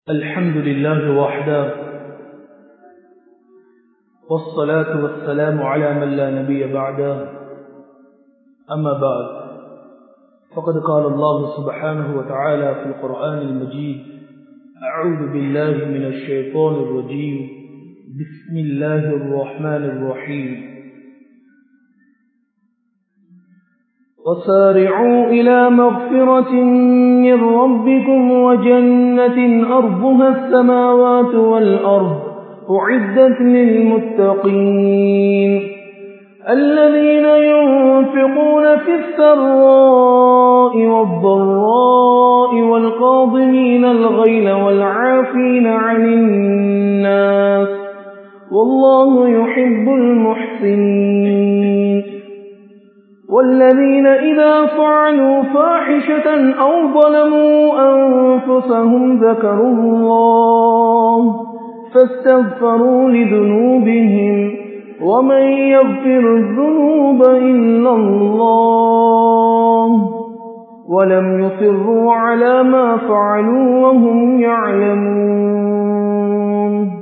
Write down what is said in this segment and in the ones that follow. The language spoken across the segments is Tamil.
الحمد لله وحده والصلاة والسلام على من لا نبي بعده أما بعد فقد قال الله سبحانه وتعالى في القرآن المجيد أعوذ بالله من الشيطان الرجيم بسم الله الرحمن الرحيم وسارعوا إلى مغفرة من ربكم وجنة أرضها السماوات والأرض أعدت للمتقين الذين ينفقون في السراء والضراء والقاضمين الغيل والعافين عن الناس والله يحب المحسنين والذين إذا فعلوا فاحشة أو ظلموا أنفسهم ذكروا الله فاستغفروا لذنوبهم ومن يغفر الذنوب إلا الله ولم يصروا على ما فعلوا وهم يعلمون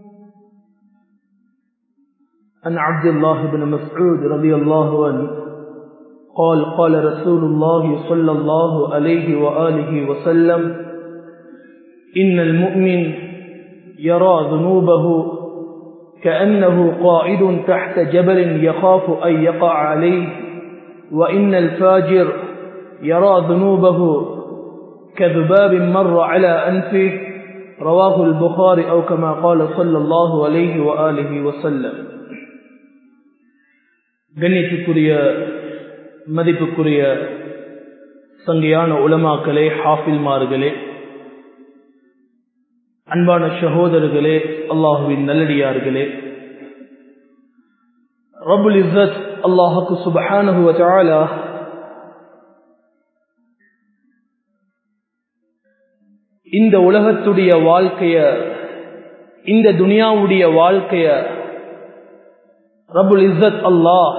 عن عبد الله بن مسعود رضي الله عنه قال قال رسول الله صلى الله عليه وآله وسلم إن المؤمن يرى ذنوبه كأنه قائد تحت جبل يخاف أن يقع عليه وإن الفاجر يرى ذنوبه كذباب مر على أنفه رواه البخاري أو كما قال صلى الله عليه وآله وسلم கண்ணியத்துக்குரிய மதிப்புக்குரிய சங்கையான உலமாக்களே ஹாஃபில்மார்களே அன்பான சகோதரர்களே அல்லாஹுவின் நல்லடியார்களே ரபுல் இஸ்ஸத் அல்லாஹுக்கு சுபஹானஹு வதஆலா இந்த உலகத்துடைய வாழ்க்கைய இந்த துனியாவுடைய வாழ்க்கைய ரபுல் இஸ்ஸத் அல்லாஹ்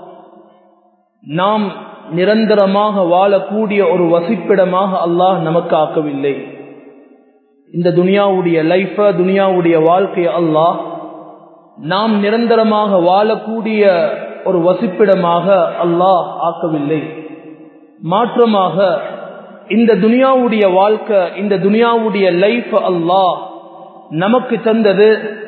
நாம் நிரந்தரமாக வாழக்கூடிய ஒரு வசிப்பிடமாக அல்லாஹ் நமக்கு ஆக்கவில்லை இந்த துனியாவுடைய லைஃப துனியாவுடைய வாழ்க்கைய அல்லாஹ் நாம் நிரந்தரமாக வாழக்கூடிய ஒரு வசிப்பிடமாக அல்லாஹ் ஆக்கவில்லை மாற்றமாக இந்த துனியாவுடைய வாழ்க்கை இந்த துனியாவுடைய லைஃப் அல்லாஹ் நமக்கு தந்தது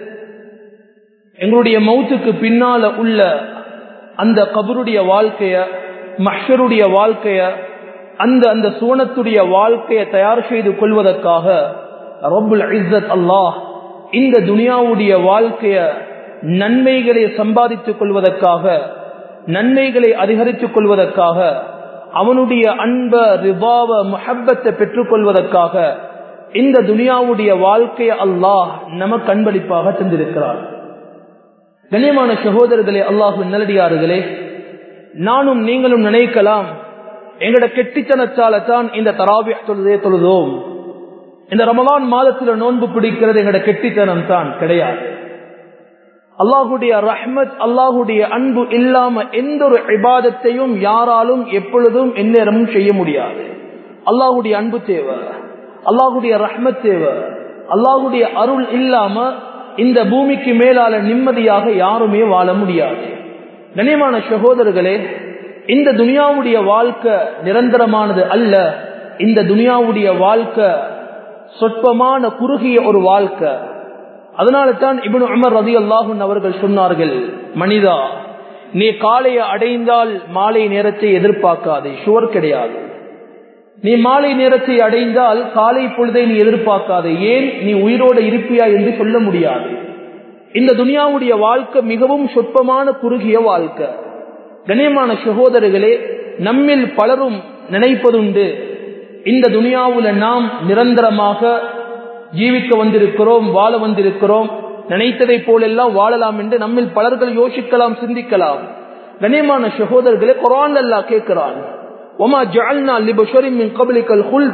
எங்களுடைய மௌத்துக்கு பின்னால உள்ள அந்த கபருடைய வாழ்க்கைய மஷருடைய வாழ்க்கைய அந்த அந்த சோனத்துடைய வாழ்க்கையை தயார் செய்து கொள்வதற்காக ரபுல் இஸ்ஸத் அல்லாஹ் இந்த துனியாவுடைய வாழ்க்கைய நன்மைகளை சம்பாதித்துக் கொள்வதற்காக நன்மைகளை அதிகரித்துக் கொள்வதற்காக அவனுடைய அன்ப ரிபாவ முஹப்பத்தை பெற்றுக் கொள்வதற்காக இந்த துனியாவுடைய வாழ்க்கையை அல்லாஹ் நமக்கு அன்பளிப்பாக தந்திருக்கிறார் கண்ணியமான சகோதரர்களே அல்லாஹு நல்லடியார்களே நானும் நீங்களும் நினைக்கலாம் எங்கட கெட்டித்தனத்தால தான் இந்த தராவிய தொழுதே தொழுதோம் இந்த ரமலான் மாதத்துல நோன்பு பிடிக்கிறது எங்கட கெட்டித்தனம் தான் கிடையாது அல்லாஹுடைய ரஹ்மத் அல்லாஹுடைய அன்பு இல்லாம எந்த ஒரு இபாதத்தையும் யாராலும் எப்பொழுதும் எந்நேரமும் செய்ய முடியாது அல்லாஹுடைய அன்பு தேவை அல்லாஹுடைய ரஹ்மத் தேவை அல்லாஹுடைய அருள் இல்லாம இந்த பூமிக்கு மேலால நிம்மதியாக யாருமே வாழ முடியாது கண்ணியமான சகோதரர்களே இந்த துனியாவுடைய வாழ்க்கை நிரந்தரமானது அல்ல இந்த துனியாவுடைய வாழ்க்கை சொற்பமான குறுகிய ஒரு வாழ்க்கை அதனால தான் இபனு அமர் ரதி அல்லாஹுன் அவர்கள் சொன்னார்கள் மனிதா நீ காலையை அடைந்தால் மாலை நேரத்தை எதிர்பார்க்காதே ஷுவர் கிடையாது நீ மாலை நேரத்தை அடைந்தால் காலை பொழுதை நீ எதிர்பார்க்காதே ஏன் நீ உயிரோட இருப்பியா என்று சொல்ல முடியாது இந்த துனியாவுடைய வாழ்க்கை மிகவும் சொற்பமான குறுகிய வாழ்க்கை கண்ணியமான சகோதரர்களே நம்மில் பலரும் நினைப்பதுண்டு இந்த துனியாவுல நாம் நிரந்தரமாக ஜீவிக்க வந்திருக்கிறோம் வாழ வந்திருக்கிறோம் நினைத்ததை போலெல்லாம் வாழலாம் என்று நம்மில் பலர்கள் யோசிக்கலாம் சிந்திக்கலாம் கண்ணியமான சகோதரர்களே குரான் அல்லா கேட்கிறான் ஒமா ஜால்னா லிபஷரின் கபலிக்கல் ஹுல்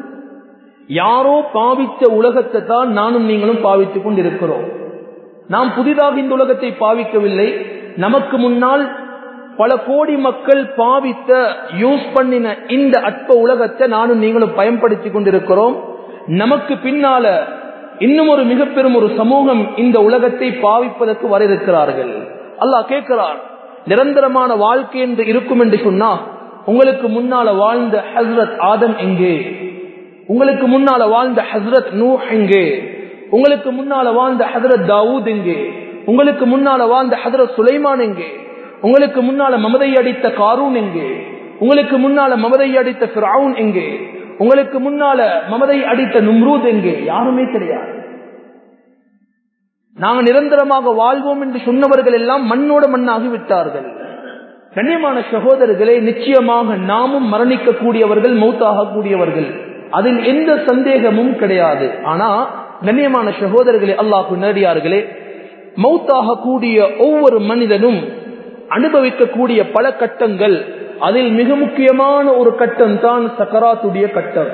யாரோ பாவித்த உலகத்தை தான் நானும் நீங்களும் பாவித்துக் கொண்டிருக்கிறோம் நாம் புதிதாக இந்த உலகத்தை பாவிக்கவில்லை நமக்கு முன்னால் பல கோடி மக்கள் பாவித்த யூஸ் பண்ணின இந்த அற்ப உலகத்தை நானும் நீங்களும் பயன்படுத்தி கொண்டிருக்கிறோம் நமக்கு பின்னால இன்னும் ஒரு மிக பெரும் ஒரு சமூகம் இந்த உலகத்தை பாவிப்பதற்கு வர இருக்கிறார்கள் அல்லாஹ் கேட்கிறார் நிரந்தரமான வாழ்க்கை என்று இருக்கும் என்று சொன்னா உங்களுக்கு முன்னால வாழ்ந்த ஹஸ்ரத் ஆதம் எங்கே உங்களுக்கு முன்னால வாழ்ந்த ஹஸ்ரத் நூ எங்கே உங்களுக்கு முன்னால வாழ்ந்த ஹசரத் தாவூத் எங்கே உங்களுக்கு முன்னால வாழ்ந்த ஹசரத் சுலைமான் எங்கே உங்களுக்கு முன்னால மமதை அடித்த காரூன் எங்கே உங்களுக்கு முன்னால மமதை அடித்த ஃபிரவுன் எங்கே உங்களுக்கு முன்னால மமதை அடித்த நும்ரூத் எங்கே யாருமே கிடையாது நாங்க நிரந்தரமாக வாழ்வோம் என்று சொன்னவர்கள் எல்லாம் மண்ணோட மண்ணாகி விட்டார்கள் கண்ணியமான சகோதரர்களே நிச்சயமாக நாமும் மரணிக்க கூடியவர்கள் மௌத்தாக கூடியவர்கள் அதில் எந்த சந்தேகமும் கிடையாது ஆனா கண்ணியமான சகோதரர்களே அல்லாஹு நேடியார்களே மௌத்தாக கூடிய ஒவ்வொரு மனிதனும் அனுபவிக்கக்கூடிய பல கட்டங்கள் அதில் மிக முக்கியமான ஒரு கட்டம் தான் சக்கராத்துடைய கட்டம்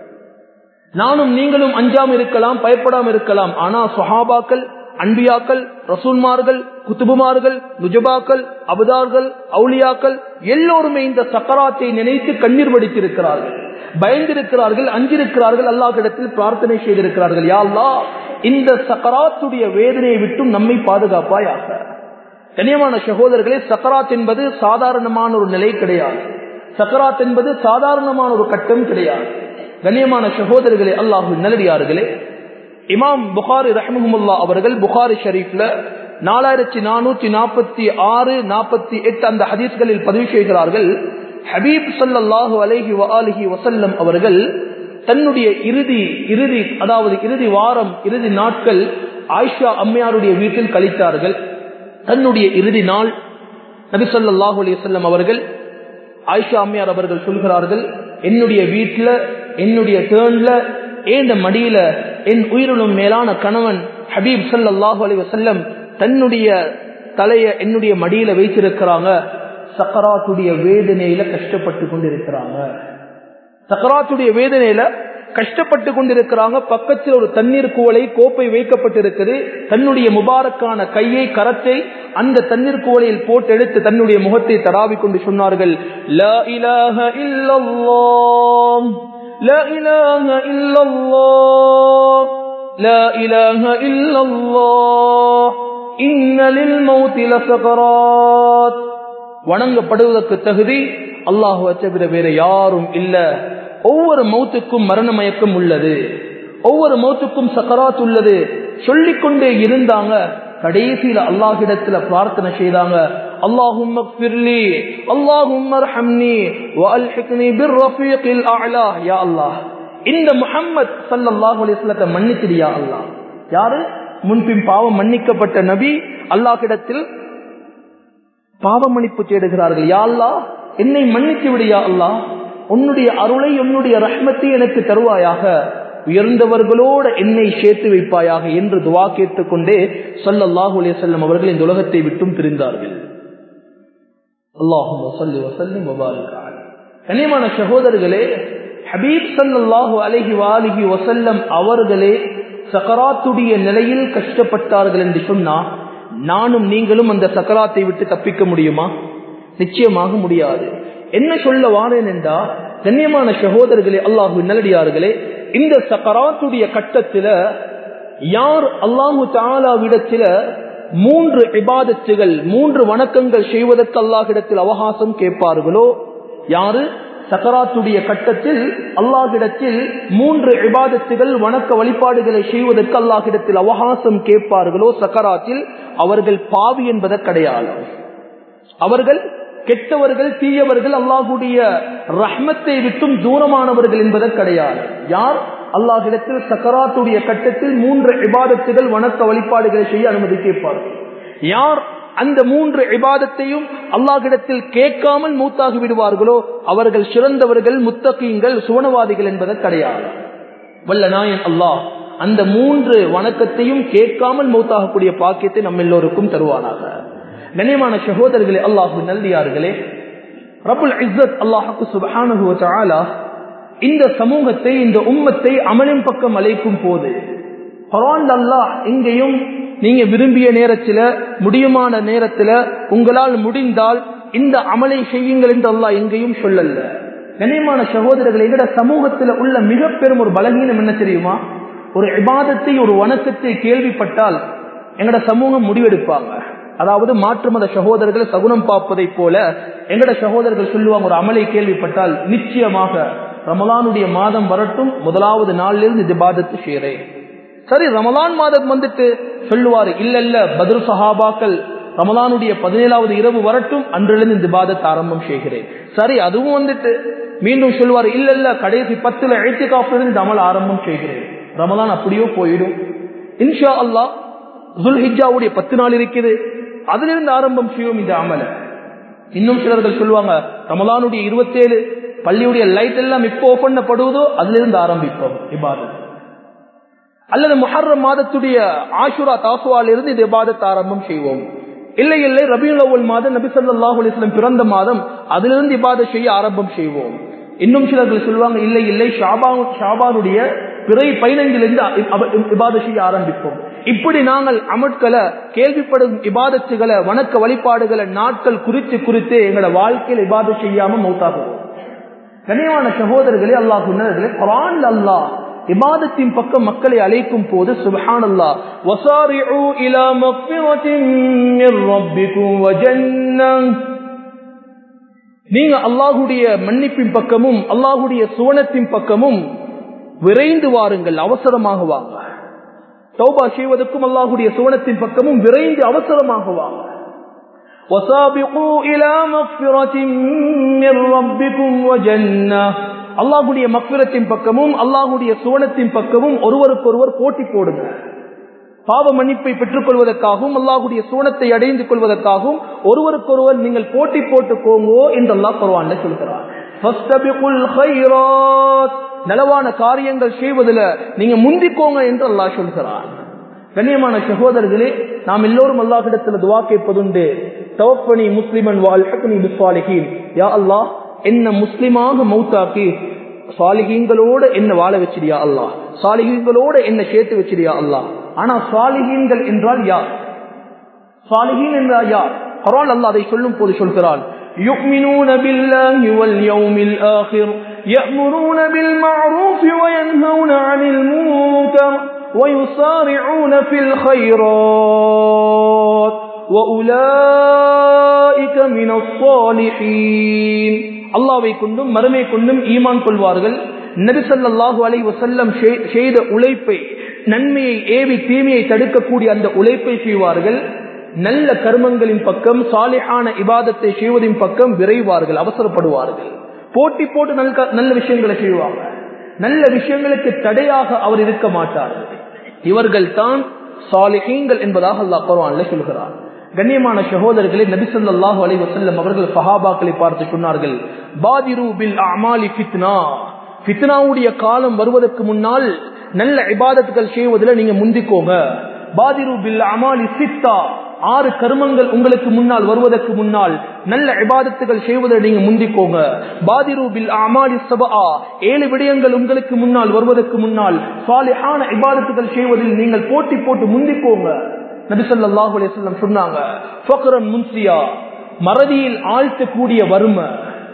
நானும் நீங்களும் அஞ்சாம இருக்கலாம் பயப்படாம இருக்கலாம் ஆனா சுஹாபாக்கள் அன்பியாக்கள் ரசூல்மார்கள் குத்துபுமார்கள் நுஜபாக்கள் அபுதார்கள் அவுளியாக்கள் எல்லோருமே இந்த சக்கராத்தை நினைத்து கண்ணீர் வடித்திருக்கிறார்கள் பயந்திருக்கிறார்கள் அஞ்சிருக்கிறார்கள் அல்லாஹிடத்தில் பிரார்த்தனை செய்திருக்கிறார்கள் யாழ்லா இந்த சக்கராத்துடைய வேதனையை விட்டும் நம்மை பாதுகாப்பாயாக கனியமான சகோதரர்களே சக்கராத் என்பது சாதாரணமான ஒரு நிலை கிடையாது சக்கராத் என்பது சாதாரணமான ஒரு கட்டம் கிடையாது கண்ணியமான சகோதரர்களே அல்லாஹு நல்லடியார்களே இமாம் புகாரி ரஹமுல்லா அவர்கள் புகாரி ஷரீஃப்ல நாலாயிரத்தி நானூத்தி நாற்பத்தி ஆறு நாற்பத்தி எட்டு அந்த ஹதீஸ்களில் பதிவு செய்கிறார்கள் ஹபீப் சல்லாஹூ அலஹி அலிஹி வசல்லம் அவர்கள் தன்னுடைய இறுதி இறுதி அதாவது இறுதி வாரம் இறுதி நாட்கள் ஆயிஷா அம்மையாருடைய வீட்டில் கழித்தார்கள் தன்னுடைய இறுதி நாள் நபி சொல்லாஹு அலி வல்லம் அவர்கள் ஆயிஷா அம்மையார் அவர்கள் சொல்கிறார்கள் என்னுடைய வீட்டுல என்னுடைய டேர்ன்ல ஏந்த மடியில என் உயிரினும் மேலான கணவன் ஹபீப் சல்லாஹூ அலி வசல்லம் தன்னுடைய தலைய என்னுடைய மடியில வைத்திருக்கிறாங்க சக்கராத்துடைய வேதனையில கஷ்டப்பட்டு கொண்டிருக்கிறாங்க சக்கராத்துடைய வேதனையில கஷ்டப்பட்டு கொண்டிருக்கிறாங்க பக்கத்தில் ஒரு தண்ணீர் குவளை கோப்பை வைக்கப்பட்டிருக்குது தன்னுடைய முபாரக்கான கையை கரத்தை அந்த தண்ணீர் குவளையில் போட்டு எடுத்து தன்னுடைய முகத்தை தராவி கொண்டு சொன்னார்கள் லா இலாஹ இல்லல்லாஹ் லா இலாஹ இல்லல்லாஹ் லா இலாஹ இல்லல்லாஹ் இன்ன லில் மௌத்தி லசகராத் வணங்கப்படுவதற்கு தகுதி அல்லாஹுவை தவிர வேற யாரும் இல்ல ஒவ்வொரு மௌத்துக்கும் மரண மயக்கம் உள்ளது ஒவ்வொரு மௌத்துக்கும் சக்கராத் உள்ளது சொல்லிக்கொண்டே இருந்தாங்க கடைசியில அல்லாஹிடத்துல பிரார்த்தனை செய்தாங்க اللهم اغفر لي اللهم ارحمني والحقني بالرفيق الاعلى يا الله இந்த முஹம்மத் ஸல்லல்லாஹு அலைஹி வஸல்லத்தை மன்னிச்சிடியா அல்லாஹ் யாரு முன்பின் பாவம் மன்னிக்கப்பட்ட நபி அல்லாஹ்விடத்தில் பாவ மன்னிப்பு தேடுகிறார்கள் யா அல்லாஹ் என்னை மன்னித்து விடியா அல்லாஹ் உன்னுடைய அருளை உன்னுடைய ரஹ்மத்தை எனக்கு தருவாயாக உயர்ந்தவர்களோடு என்னை சேர்த்து வைப்பாயாக என்று துவா கேட்டுக்கொண்டே சொல்லல்லாஹு அலைஹி வஸல்லம் அவர்கள் இந்த உலகத்தை விட்டும் பிரிந்தார்கள் அல்லாஹும் சொல்லி வசல்லம் கனியமான சகோதரர்களே ஹபீப் சல்லாஹூ அலஹி வாலிஹி வசல்லம் அவர்களே சக்கராத்துடைய நிலையில் கஷ்டப்பட்டார்கள் என்று சொன்னா நானும் நீங்களும் அந்த சக்கராத்தை விட்டு தப்பிக்க முடியுமா நிச்சயமாக முடியாது என்ன சொல்ல வாரேன் என்றா கண்ணியமான சகோதரர்களே அல்லாஹு நல்லடியார்களே இந்த சக்கராத்துடைய கட்டத்தில யார் அல்லாஹு தாலாவிடத்தில மூன்று இபாதத்துகள் மூன்று வணக்கங்கள் செய்வதற்கு அல்லாஹிடத்தில் அவகாசம் கேட்பார்களோ யாரு சக்கராத்துடைய கட்டத்தில் அல்லாஹிடத்தில் மூன்று இபாதத்துகள் வணக்க வழிபாடுகளை செய்வதற்கு அல்லாஹிடத்தில் அவகாசம் கேட்பார்களோ சக்கராத்தில் அவர்கள் பாவி என்பதை கிடையாது அவர்கள் கெட்டவர்கள் தீயவர்கள் அல்லாஹுடைய ரஹ்மத்தை விட்டும் தூரமானவர்கள் என்பது கிடையாது யார் அல்லாஹிடத்தில் சக்கராத்துடைய கட்டத்தில் மூன்று இபாதத்துகள் வணக்க வழிபாடுகளை செய்ய அனுமதி கேட்பார்கள் யார் அந்த மூன்று இபாதத்தையும் அல்லாஹிடத்தில் கேட்காமல் மூத்தாகி விடுவார்களோ அவர்கள் சிறந்தவர்கள் முத்தகீங்கள் சுவனவாதிகள் என்பது கிடையாது வல்ல நாயன் அல்லாஹ் அந்த மூன்று வணக்கத்தையும் கேட்காமல் மூத்தாகக்கூடிய பாக்கியத்தை நம்ம எல்லோருக்கும் தருவானாக கண்ணியமான சகோதரர்களே அல்லாஹு நல்தியார்களே ரபுல் இஸ்ஸத் அல்லாஹுக்கு சுபஹானுவ இந்த சமூகத்தை இந்த உம்மத்தை அமலின் பக்கம் அழைக்கும் போது குரான் அல்லாஹ் இங்கேயும் நீங்க விரும்பிய நேரத்துல முடியுமான நேரத்துல உங்களால் முடிந்தால் இந்த அமலை செய்யுங்கள் என்று அல்லாஹ் எங்கேயும் சொல்லல கண்ணியமான சகோதரர்கள் எங்கட சமூகத்தில் உள்ள மிக பெரும் ஒரு பலகீனம் என்ன தெரியுமா ஒரு இபாதத்தை ஒரு வணக்கத்தை கேள்விப்பட்டால் எங்கட சமூகம் முடிவெடுப்பாங்க அதாவது மாற்று மத சகோதரர்கள் சகுனம் பார்ப்பதை போல எங்கட சகோதரர்கள் சொல்லுவாங்க ஒரு அமலை கேள்விப்பட்டால் நிச்சயமாக ரமலானுடைய மாதம் வரட்டும் முதலாவது நாளிலிருந்து இது பாதத்து செய்யறேன் சரி ரமலான் மாதம் வந்துட்டு சொல்லுவாரு இல்ல இல்ல பத்ரு சஹாபாக்கள் ரமலானுடைய பதினேழாவது இரவு வரட்டும் அன்றிலிருந்து இந்த பாதத்தை ஆரம்பம் செய்கிறேன் சரி அதுவும் வந்துட்டு மீண்டும் சொல்லுவார் இல்ல இல்ல கடைசி பத்துல எழுத்து காப்பிலிருந்து இந்த அமல் ஆரம்பம் செய்கிறேன் ரமலான் அப்படியோ போயிடும் இன்ஷா அல்லா ஜுல்ஹிஜாவுடைய பத்து நாள் இருக்குது அதிலிருந்து ஆரம்பம் செய்வோம் இந்த அமல இன்னும் சிலர்கள் சொல்லுவாங்க ரமலானுடைய இருபத்தேழு பள்ளியுடைய லைட் எல்லாம் இப்போ ஓபன் பண்ணப்படுவதோ அதிலிருந்து ஆரம்பிப்போம் இபாதத் அல்லது முஹர்ரம் மாதத்துடைய ஆஷுரா தாசுவால் இருந்து இந்த இபாதத் ஆரம்பம் செய்வோம் இல்லை இல்லை ரபியுல் அவ்வல் மாதம் நபி ஸல்லல்லாஹு அலைஹி வஸல்லம் பிறந்த மாதம் அதிலிருந்து இபாதத் செய்ய ஆரம்பம் செய்வோம் இன்னும் சிலர்கள் சொல்லுவாங்க இல்லை இல்லை ஷாபான் ஷாபானுடைய பிறை பதினைந்திலிருந்து இபாதத் செய்ய ஆரம்பிப்போம் இப்படி நாங்கள் அமட்களை கேள்விப்படும் இபாதத்துகளை வணக்க வழிபாடுகளை நாட்கள் குறித்து குறித்து எங்களோட வாழ்க்கையில் இபாதத் செய்யாம மௌத்தாகுவோம் கனியமான சகோதரர்களே அல்லாஹ் உன்னதர்களே குரான் அல்லாஹ் இபாதத்தின் பக்கம் மக்களை அழைக்கும் போது சுபஹான் அல்லாஹ் வசாரிஉ இலா மக்ஃபிரத்தின் மிர் ரப்பிக்கும் வஜன்னஹ் நீங்க அல்லாஹுடைய மன்னிப்பின் பக்கமும் அல்லாஹுடைய சுவனத்தின் பக்கமும் விரைந்து வாருங்கள் அவசரமாக வாங்க தௌபா செய்வதற்கும் அல்லாஹுடைய சுவனத்தின் பக்கமும் விரைந்து அவசரமாக வாங்க وسابقوا إلى مغفرة من ربكم وجنة அல்லாஹுடைய மக்பிரத்தின் பக்கமும் அல்லாஹுடைய சுவனத்தின் பக்கமும் ஒருவருக்கொருவர் போட்டி போடுங்க பாவ மன்னிப்பை பெற்றுக் கொள்வதற்காகவும் அல்லாஹுடைய சூனத்தை அடைந்து கொள்வதற்காகவும் ஒருவருக்கொருவர் நீங்கள் போட்டி போட்டுக்கோங்கோ என்று அல்லாஹ் பரவான்ல சொல்கிறார் நலவான காரியங்கள் செய்வதில் நீங்க முந்திக்கோங்க என்று அல்லாஹ் சொல்கிறார் கண்ணியமான சகோதரர்களே நாம் எல்லோரும் அல்லாஹிடத்தில் துவா கேட்பதுண்டு தவப்பனி முஸ்லிமன் வாழ்ஹக்னி பிஸ்வாலிஹீன் யா அல்லாஹ் என்ன முஸ்லிமாக மௌத்தாக்கி சாலிகீங்களோட என்ன வாழ வச்சிடியா அல்லாஹ் சாலிகீங்களோட என்ன சேர்த்து வச்சிடியா அல்லாஹ் ஆனா சாலிகீன்கள் என்றால் யார் சாலிகீன் என்றால் யார் குரான் அல்லாஹ் அதை சொல்லும் போது சொல்கிறான் يؤمنون بالله واليوم الآخر يأمرون بالمعروف وينهون عن المنكر ويسارعون في الخيرات وأولئك من الصالحين அல்லாவை கொண்டும் மறுமை கொண்டும் ஈமான் கொள்வார்கள் நபிசல்லாஹு அலை வசல்லம் செய்த உழைப்பை நன்மையை ஏவி தீமையை தடுக்கக்கூடிய அந்த உழைப்பை செய்வார்கள் நல்ல கர்மங்களின் பக்கம் சாலிஹான இபாதத்தை செய்வதின் பக்கம் விரைவார்கள் அவசரப்படுவார்கள் போட்டி போட்டு நல்ல நல்ல விஷயங்களை செய்வாங்க நல்ல விஷயங்களுக்கு தடையாக அவர் இருக்க மாட்டார்கள் இவர்கள் தான் சாலிஹீங்கள் என்பதாக அல்லாஹ் குர்ஆன்ல சொல்கிறார் கண்ணியமான சகோதரர்களே நபிசல்லாஹு அலை வசல்லம் அவர்கள் சஹாபாக்களை பார்த்து சொன்னார்கள் பாதிரு பில் அமாலி ஃபித்னா ஃபித்னாவுடைய காலம் வருவதற்கு முன்னால் நல்ல இபாதத்துகள் செய்வதில் நீங்க முந்திக்கோங்க பாதிரு பில் அமாலி சித்தா ஆறு கர்மங்கள் உங்களுக்கு முன்னால் வருவதற்கு முன்னால் நல்ல இபாதத்துகள் செய்வதில் நீங்க முந்திக்கோங்க பாதிரு பில் அமாலி சபா ஏழு விடயங்கள் உங்களுக்கு முன்னால் வருவதற்கு முன்னால் சாலிஹான இபாதத்துகள் செய்வதில் நீங்கள் போட்டி போட்டு முந்திக்கோங்க நபிசல்லாஹு அலிஸ்லாம் சொன்னாங்க ஃபக்ரன் முன்சியா மறதியில் ஆழ்த்தக்கூடிய வறுமை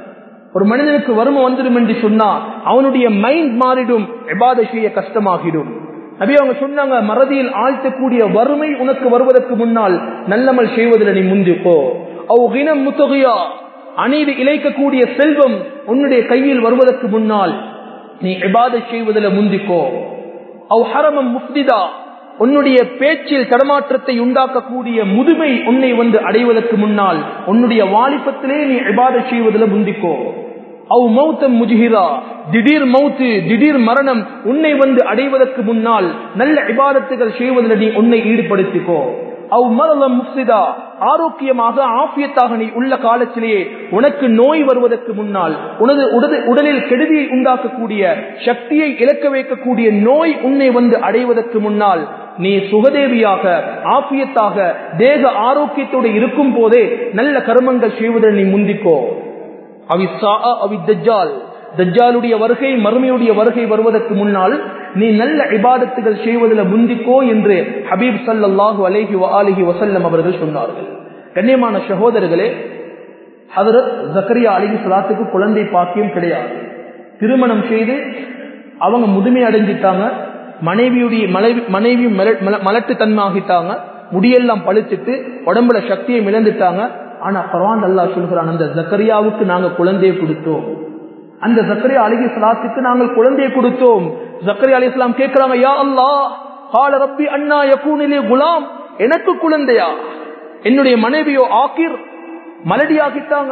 ஒரு மனிதனுக்கு வறுமை வந்துடும் என்று சொன்னா அவனுடைய மைண்ட் மாறிடும் எபாத செய்ய கஷ்டமாகிடும் நபி அவங்க சொன்னாங்க மறதியில் ஆழ்த்தக்கூடிய வறுமை உனக்கு வருவதற்கு முன்னால் நல்லமல் செய்வதில் நீ முந்திப்போ அவ் கினம் முத்தகையா அநீதி இழைக்கக்கூடிய செல்வம் உன்னுடைய கையில் வருவதற்கு முன்னால் நீ எபாத செய்வதில் முந்திக்கோ அவ் ஹரமம் முஃப்திதா உன்னுடைய பேச்சில் தடமாற்றத்தை உண்டாக்கக்கூடிய முதுமை உன்னை வந்து அடைவதற்கு முன்னால் உன்னுடைய வாலிபத்திலே நீ இபாத செய்வதில் முந்திக்கோ அவ் மௌத்தம் முஜிஹிரா திடீர் மௌத்து திடீர் மரணம் உன்னை வந்து அடைவதற்கு முன்னால் நல்ல இபாதத்துகள் செய்வதில் நீ உன்னை ஈடுபடுத்திக்கோ அவ் மரலம் முஃப்சிதா ஆரோக்கியமாக ஆபியத்தாக நீ உள்ள காலத்திலேயே உனக்கு நோய் வருவதற்கு முன்னால் உனது உடலில் கெடுதியை உண்டாக்கக்கூடிய சக்தியை இழக்க வைக்கக்கூடிய நோய் உன்னை வந்து அடைவதற்கு முன்னால் நீ சுகதேவியாக ஆபியத்தாக தேக ஆரோக்கியத்தோடு இருக்கும் போதே நல்ல கர்மங்கள் செய்வதில் நீ முந்திக்கோ அவிசா அவி தஜ்ஜால் தஜ்ஜாலுடைய வருகை மறுமையுடைய வருகை வருவதற்கு முன்னால் நீ நல்ல இபாதத்துகள் செய்வதில் முந்திக்கோ என்று ஹபீப் சல்லாஹூ அலேஹி அலிஹி வசல்லம் அவர்கள் சொன்னார்கள் கண்ணியமான சகோதரர்களே ஹதரத் ஜக்கரியா அலிகி சலாத்துக்கு குழந்தை பாக்கியம் கிடையாது திருமணம் செய்து அவங்க முதுமை அடைஞ்சிட்டாங்க மனைவியுடைய மனைவி மனைவி மலட்டு தன்மை ஆகிட்டாங்க முடியெல்லாம் பழுத்துட்டு உடம்புல சக்தியை இழந்துட்டாங்க ஆனா பரவான் அல்லா சொல்கிறான் அந்த ஜக்கரியாவுக்கு நாங்க குழந்தையை கொடுத்தோம் அந்த ஜக்கரியா அலிகி சலாத்துக்கு நாங்கள் குழந்தையை கொடுத்தோம் ஜக்கரியா அலி இஸ்லாம் கேட்கிறாங்க யா அல்லா கால ரப்பி அண்ணா யகூனிலே குலாம் எனக்கு குழந்தையா என்னுடைய மனைவியோ ஆக்கிர் மலடியாகிட்டாங்க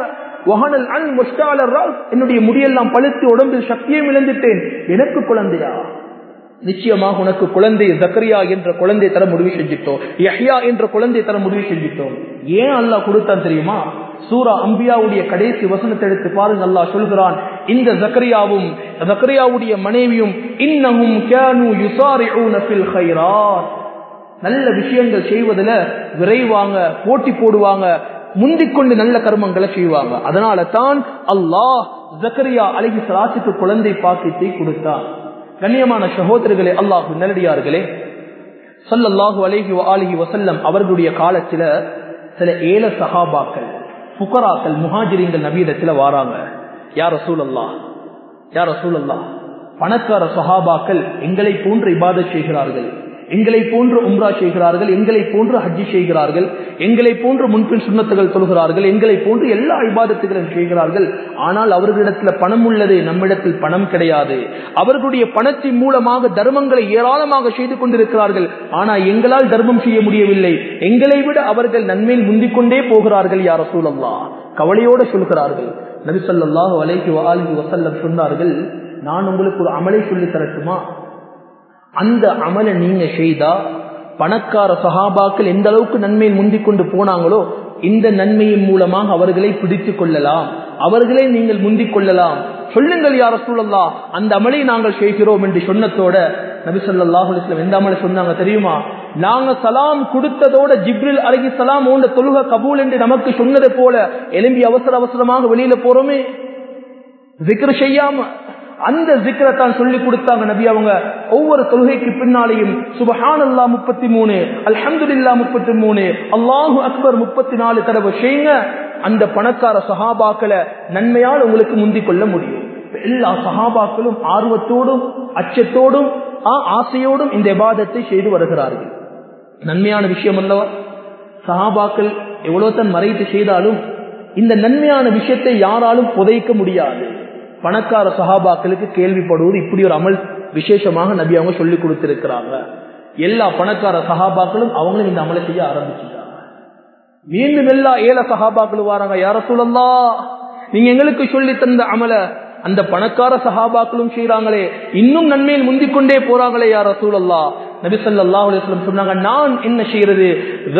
என்னுடைய முடியெல்லாம் பழுத்து உடம்பில் சக்தியும் இழந்துட்டேன் எனக்கு குழந்தையா நிச்சயமாக உனக்கு குழந்தை ஜக்கரியா என்ற குழந்தை தர முடிவு செஞ்சிட்டோம் யஹ்யா என்ற குழந்தை தர முடிவு செஞ்சிட்டோம் ஏன் அல்லாஹ் கொடுத்தான் தெரியுமா சூரா அம்பியாவுடைய கடைசி வசனத்தை எடுத்து பாருங்க அல்லாஹ் சொல்கிறான் இந்த ஜக்கரியாவும் ஜக்கரியாவுடைய மனைவியும் இன்னமும் கேனு யுசாரிஊன ஃபில் கைராத் நல்ல விஷயங்கள் செய்வதில் விரைவாங்க போட்டி போடுவாங்க முந்திக்கொண்டு நல்ல கர்மங்களை செய்வாங்க அதனால தான் அல்லாஹ் ஜக்கரியா அழகி சலாத்துக்கு குழந்தை பாக்கியத்தை கொடுத்தான் கண்ணியமான சகோதரர்களே அல்லாஹு நல்லடியார்களே சல்லல்லாஹு அலைஹி அலிஹி வசல்லம் அவர்களுடைய காலத்துல சில ஏல சஹாபாக்கள் புகராக்கள் முஹாஜிரிங்கள் நபீதத்துல வாராங்க யார் ரசூல் அல்லா யார் ரசூல் அல்லா பணக்கார சஹாபாக்கள் எங்களை போன்று இபாத செய்கிறார்கள் எங்களை போன்று உம்ரா செய்கிறார்கள் எங்களை போன்று ஹஜ்ஜி செய்கிறார்கள் எங்களை போன்று முன்பின் சுண்ணத்துகள் சொல்கிறார்கள் எங்களை போன்று எல்லா இபாதத்துகளும் செய்கிறார்கள் ஆனால் அவர்களிடத்துல பணம் உள்ளது நம்மிடத்தில் பணம் கிடையாது அவர்களுடைய பணத்தின் மூலமாக தர்மங்களை ஏராளமாக செய்து கொண்டிருக்கிறார்கள் ஆனால் எங்களால் தர்மம் செய்ய முடியவில்லை எங்களை விட அவர்கள் நன்மையில் முந்திக் கொண்டே போகிறார்கள் யார சூழல்லா கவலையோடு சொல்கிறார்கள் நபிசல்லாஹு அலைஹி வாலி வசல்லம் சொன்னார்கள் நான் உங்களுக்கு ஒரு அமலை சொல்லி தரட்டுமா அந்த அமலை நீங்க செய்தா பணக்கார சகாபாக்கள் எந்த அளவுக்கு நன்மையை முந்திக் கொண்டு போனாங்களோ இந்த நன்மையின் மூலமாக அவர்களை பிடித்துக் கொள்ளலாம் அவர்களை நீங்கள் முந்திக் கொள்ளலாம் சொல்லுங்கள் யார சூழல்லா அந்த அமலை நாங்கள் செய்கிறோம் என்று சொன்னதோட நபி சொல்லாஹு அலிஸ்லாம் எந்த அமலை சொன்னாங்க தெரியுமா நாங்க சலாம் கொடுத்ததோட ஜிப்ரில் அலகி சலாம் ஓண்ட தொழுக கபூல் என்று நமக்கு சொன்னதை போல எலும்பி அவசர அவசரமாக வெளியில போறோமே விக்ர செய்யாம அந்த ஜிக்கரை தான் சொல்லி கொடுத்தாங்க நபி அவங்க ஒவ்வொரு தொழுகைக்கு பின்னாலையும் சுபஹான் அல்லா முப்பத்தி மூணு அல்ஹம்துல்லா முப்பத்தி மூணு அல்லாஹு அக்பர் முப்பத்தி நாலு தடவை செய்யுங்க அந்த பணக்கார சஹாபாக்களை நன்மையால் உங்களுக்கு முந்திக் கொள்ள முடியும் எல்லா சஹாபாக்களும் ஆர்வத்தோடும் அச்சத்தோடும் ஆசையோடும் இந்த விவாதத்தை செய்து வருகிறார்கள் நன்மையான விஷயம் அல்லவா சஹாபாக்கள் எவ்வளவு தன் மறைத்து செய்தாலும் இந்த நன்மையான விஷயத்தை யாராலும் புதைக்க முடியாது பணக்கார சஹாபாக்களுக்கு கேள்விப்படுவது இப்படி ஒரு அமல் விசேஷமாக நபி அவங்க சொல்லி கொடுத்திருக்கிறாங்க எல்லா பணக்கார சஹாபாக்களும் அவங்களும் இந்த அமலை செய்ய ஆரம்பிச்சுட்டாங்க மீண்டும் எல்லா ஏழை சஹாபாக்களும் வராங்க யார சொல்லலா நீங்க எங்களுக்கு சொல்லி தந்த அமல அந்த பணக்கார சஹாபாக்களும் செய்யறாங்களே இன்னும் நன்மையில் முந்திக் கொண்டே போறாங்களே யார சூழல்லா நபி சொல்லா அலுவலம் சொன்னாங்க நான் என்ன செய்யறது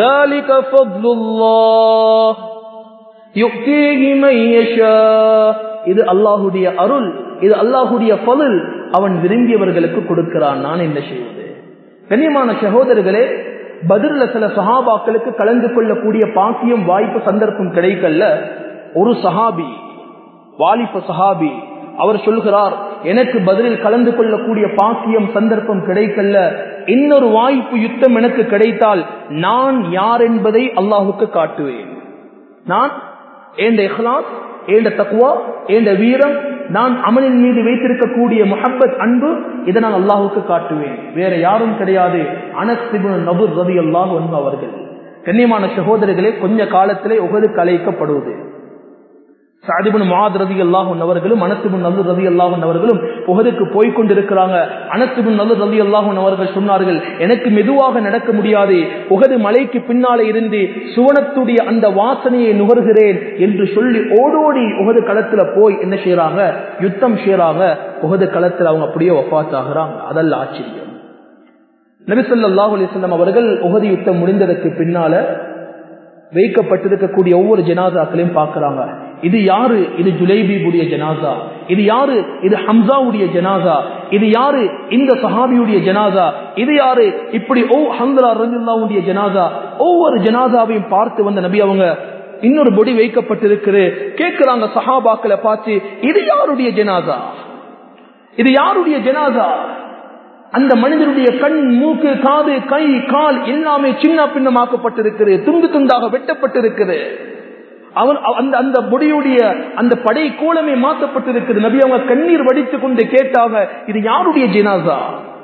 இது அல்லாஹுடைய அருள் இது அல்லாஹுடைய பலுல் அவன் விரும்பியவர்களுக்கு கொடுக்கிறான் நான் என்ன செய்வது கண்ணியமான சகோதரர்களே பதில சில சஹாபாக்களுக்கு கலந்து கொள்ளக்கூடிய பாக்கியம் வாய்ப்பு சந்தர்ப்பம் கிடைக்கல ஒரு சஹாபி வாலிப சஹாபி அவர் சொல்கிறார் எனக்கு பதிலில் கலந்து கொள்ளக்கூடிய பாக்கியம் சந்தர்ப்பம் கிடைக்கல இன்னொரு வாய்ப்பு யுத்தம் எனக்கு கிடைத்தால் நான் யார் என்பதை அல்லாஹுக்கு காட்டுவேன் நான் ஏண்ட இஹ்லாஸ் ஏண்ட தக்குவா ஏண்ட வீரம் நான் அமலின் மீது வைத்திருக்கக்கூடிய முஹப்பத் அன்பு இதை நான் அல்லாஹுக்கு காட்டுவேன் வேற யாரும் கிடையாது அனசிபு நபுர் ரதி அல்லாஹ் அவர்கள் கண்ணியமான சகோதரர்களே கொஞ்ச காலத்திலே உகதுக்கு அழைக்கப்படுவது சாதிபுன் மாத் ரதி அல்லாஹன் அவர்களும் அனசுபுன் நல்லு ரதி அல்லாஹன் அவர்களும் உகதுக்கு போய்கொண்டிருக்கிறாங்க அனசுபுன் நல்லு ரதி அல்லாஹன் அவர்கள் சொன்னார்கள் எனக்கு மெதுவாக நடக்க முடியாது உகது மலைக்கு பின்னாலே இருந்து சுவனத்துடைய அந்த வாசனையை நுகர்கிறேன் என்று சொல்லி ஓடோடி உகது களத்துல போய் என்ன செய்யறாங்க யுத்தம் செய்யறாங்க உகது களத்துல அவங்க அப்படியே ஒப்பாத்தாகிறாங்க அதல்ல ஆச்சரியம் நபிசல்லாஹு அலிஸ்லாம் அவர்கள் உகது யுத்தம் முடிந்ததற்கு பின்னால வைக்கப்பட்டிருக்கக்கூடிய ஒவ்வொரு ஜனாதாக்களையும் பார்க்கிறாங்க இது யாரு இது ஜுலைபீபுடைய ஜனாசா இது யாரு இது ஹம்சாவுடைய ஜனாசா இது யாரு இந்த சஹாபியுடைய ஜனாசா இது யாரு இப்படி ஓ ஹந்தலா ரஞ்சுல்லாவுடைய ஜனாசா ஒவ்வொரு ஜனாசாவையும் பார்த்து வந்த நபி அவங்க இன்னொரு பொடி வைக்கப்பட்டிருக்கு கேட்கிறாங்க சஹாபாக்களை பார்த்து இது யாருடைய ஜனாசா இது யாருடைய ஜனாசா அந்த மனிதனுடைய கண் மூக்கு காது கை கால் எல்லாமே சின்ன பின்னமாக்கப்பட்டிருக்கிறது துண்டு துண்டாக வெட்டப்பட்டிருக்கிறது அவன் அந்த அந்த முடியுடைய அந்த படை கோலமே மாற்றப்பட்டிருக்குது நபி அவங்க கண்ணீர் வடித்துக் கொண்டு கேட்டாங்க இது யாருடைய ஜினாசா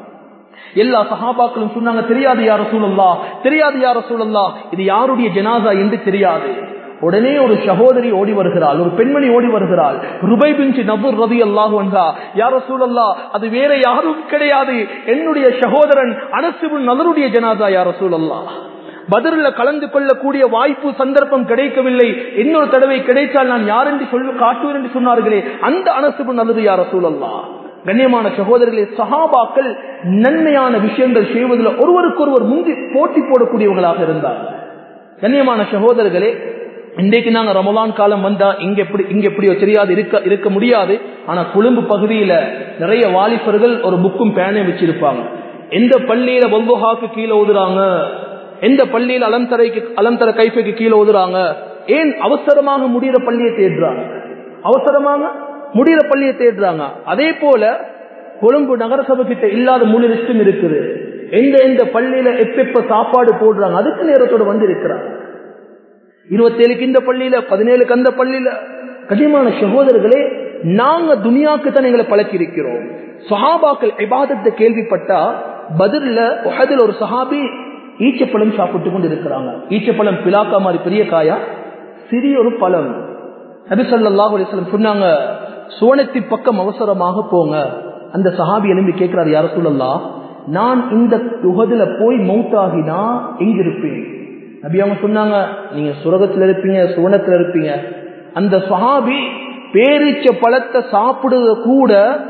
எல்லா சஹாபாக்களும் சொன்னாங்க தெரியாது யார சூழல்லா தெரியாது யார சூழல்லா இது யாருடைய ஜனாசா என்று தெரியாது உடனே ஒரு சகோதரி ஓடி வருகிறாள் ஒரு பெண்மணி ஓடி வருகிறாள் ருபை பிஞ்சு நபுர் ரவி அல்லாஹு வந்தா யார சூழல்லா அது வேற யாரும் கிடையாது என்னுடைய சகோதரன் அனசுபுன் நலருடைய ஜனாதா யார சூழல்லா பதில கலந்து கொள்ளக்கூடிய வாய்ப்பு சந்தர்ப்பம் கிடைக்கவில்லை இன்னொரு தடவை கிடைத்தால் நான் யார் என்று சொல்ல காட்டுவேன் என்று சொன்னார்களே அந்த அனசுபுன் நல்லது யார சூழல்லா கண்ணியமான சகோதரர்களே சஹாபாக்கள் நன்மையான விஷயங்கள் செய்வதில் ஒருவருக்கொருவர் முந்தி போட்டி போடக்கூடியவர்களாக இருந்தார் கண்ணியமான சகோதரர்களே இன்றைக்கு நாங்க ரமலான் காலம் வந்தா இங்க எப்படி இங்க எப்படியோ தெரியாது இருக்க இருக்க முடியாது ஆனா கொழும்பு பகுதியில நிறைய வாலிபர்கள் ஒரு புக்கும் பேனையும் வச்சிருப்பாங்க எந்த பள்ளியில பல்புஹாக்கு கீழே ஓதுறாங்க எந்த பள்ளியில அலந்தரைக்கு அலந்தர கைஃபைக்கு கீழே ஓதுறாங்க ஏன் அவசரமாக முடிகிற பள்ளியை தேடுறாங்க அவசரமாக முடிகிற பள்ளியை தேடுறாங்க அதே போல கொழும்பு நகரசபை கிட்ட இல்லாத முழு லிஸ்டும் இருக்குது எந்த எந்த பள்ளியில எப்ப சாப்பாடு போடுறாங்க அதுக்கு நேரத்தோட வந்து இருக்கிறாங்க இருபத்தேழுக்கு இந்த பள்ளியில பதினேழுக்கு அந்த பள்ளியில கடிமான சகோதரர்களே நாங்க துனியாக்கு தான் எங்களை பழக்கி இருக்கிறோம் சஹாபாக்கள் இபாதத்தை கேள்விப்பட்டா பதில்ல உஹதில் ஒரு சஹாபி ஈச்சப்பழம் சாப்பிட்டு கொண்டு இருக்கிறாங்க ஈச்சப்பழம் பிலாக்கா மாதிரி பெரிய காயா சிறிய ஒரு பழம் நபிசல்லாஹு அலிஸ்லம் சொன்னாங்க சுவனத்தி பக்கம் அவசரமாக போங்க அந்த சஹாபி எழும்பி கேட்கிறார் யார சொல்லலாம் நான் இந்த உகதுல போய் மௌத்தாகினா எங்க இருப்பேன் நபி அவங்க சொன்னாங்க நீங்க சுரகத்துல இருப்பீங்க சுவனத்துல இருப்பீங்க அந்த சஹாபி பேரீச்ச பழத்தை சாப்பிடுறத கூட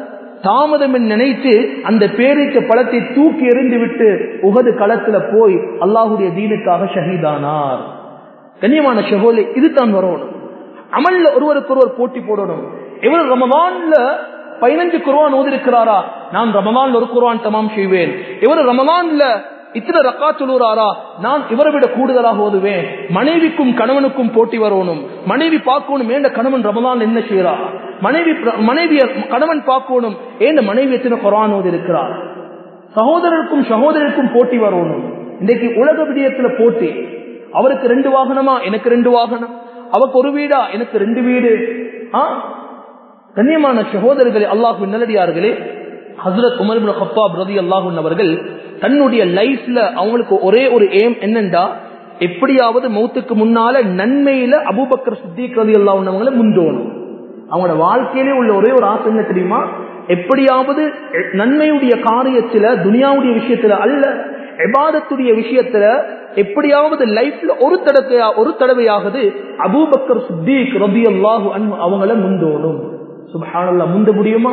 தாமதம் நினைத்து அந்த பேரீச்ச பழத்தை தூக்கி எறிந்து விட்டு உகது களத்துல போய் அல்லாஹுடைய தீனுக்காக ஷஹீதானார் கண்ணியமான ஷஹோலை இதுதான் வரணும் அமல்ல ஒருவருக்கு ஒருவர் போட்டி போடணும் இவர் ரமதான்ல பதினஞ்சு குருவான் ஓதிருக்கிறாரா நான் ரமலான் ஒரு குருவான் தமாம் செய்வேன் இவர் ரமலான்ல இத்தனை ரக்கா சொல்லுறாரா நான் இவரை விட கூடுதலாக ஓதுவேன் மனைவிக்கும் கணவனுக்கும் போட்டி வரணும் மனைவி பார்க்கணும் ஏண்ட கணவன் ரமலான் என்ன செய்யறா மனைவி மனைவிய கணவன் பார்க்கணும் ஏண்ட மனைவி எத்தனை குரான் ஓதி இருக்கிறார் சகோதரருக்கும் சகோதரருக்கும் போட்டி வரணும் இன்றைக்கு உலக விடயத்துல போட்டி அவருக்கு ரெண்டு வாகனமா எனக்கு ரெண்டு வாகனம் அவருக்கு ஒரு வீடா எனக்கு ரெண்டு வீடு ஆ கண்ணியமான சகோதரர்களே அல்லாஹு நல்லடியார்களே ஹசரத் உமர் ஹப்பாப் ரதி அல்லாஹூன் அவர்கள் தன்னுடைய லைஃப்ல அவங்களுக்கு ஒரே ஒரு ஏம் என்னண்டா எப்படியாவது மௌத்துக்கு முன்னால நன்மையில அபுபக்கர் சித்திக் ரதி அல்லாஹூன் முந்தோணும் அவங்களோட வாழ்க்கையிலே உள்ள ஒரே ஒரு ஆசை என்ன தெரியுமா எப்படியாவது நன்மையுடைய காரியத்துல துனியாவுடைய விஷயத்துல அல்ல எபாதத்துடைய விஷயத்துல எப்படியாவது லைஃப்ல ஒரு தடவையா ஒரு தடவையாவது அபூபக்கர் சித்திக் ரபி அல்லாஹு அவங்கள முந்தோணும் சுபஹானல்லா முந்த முடியுமா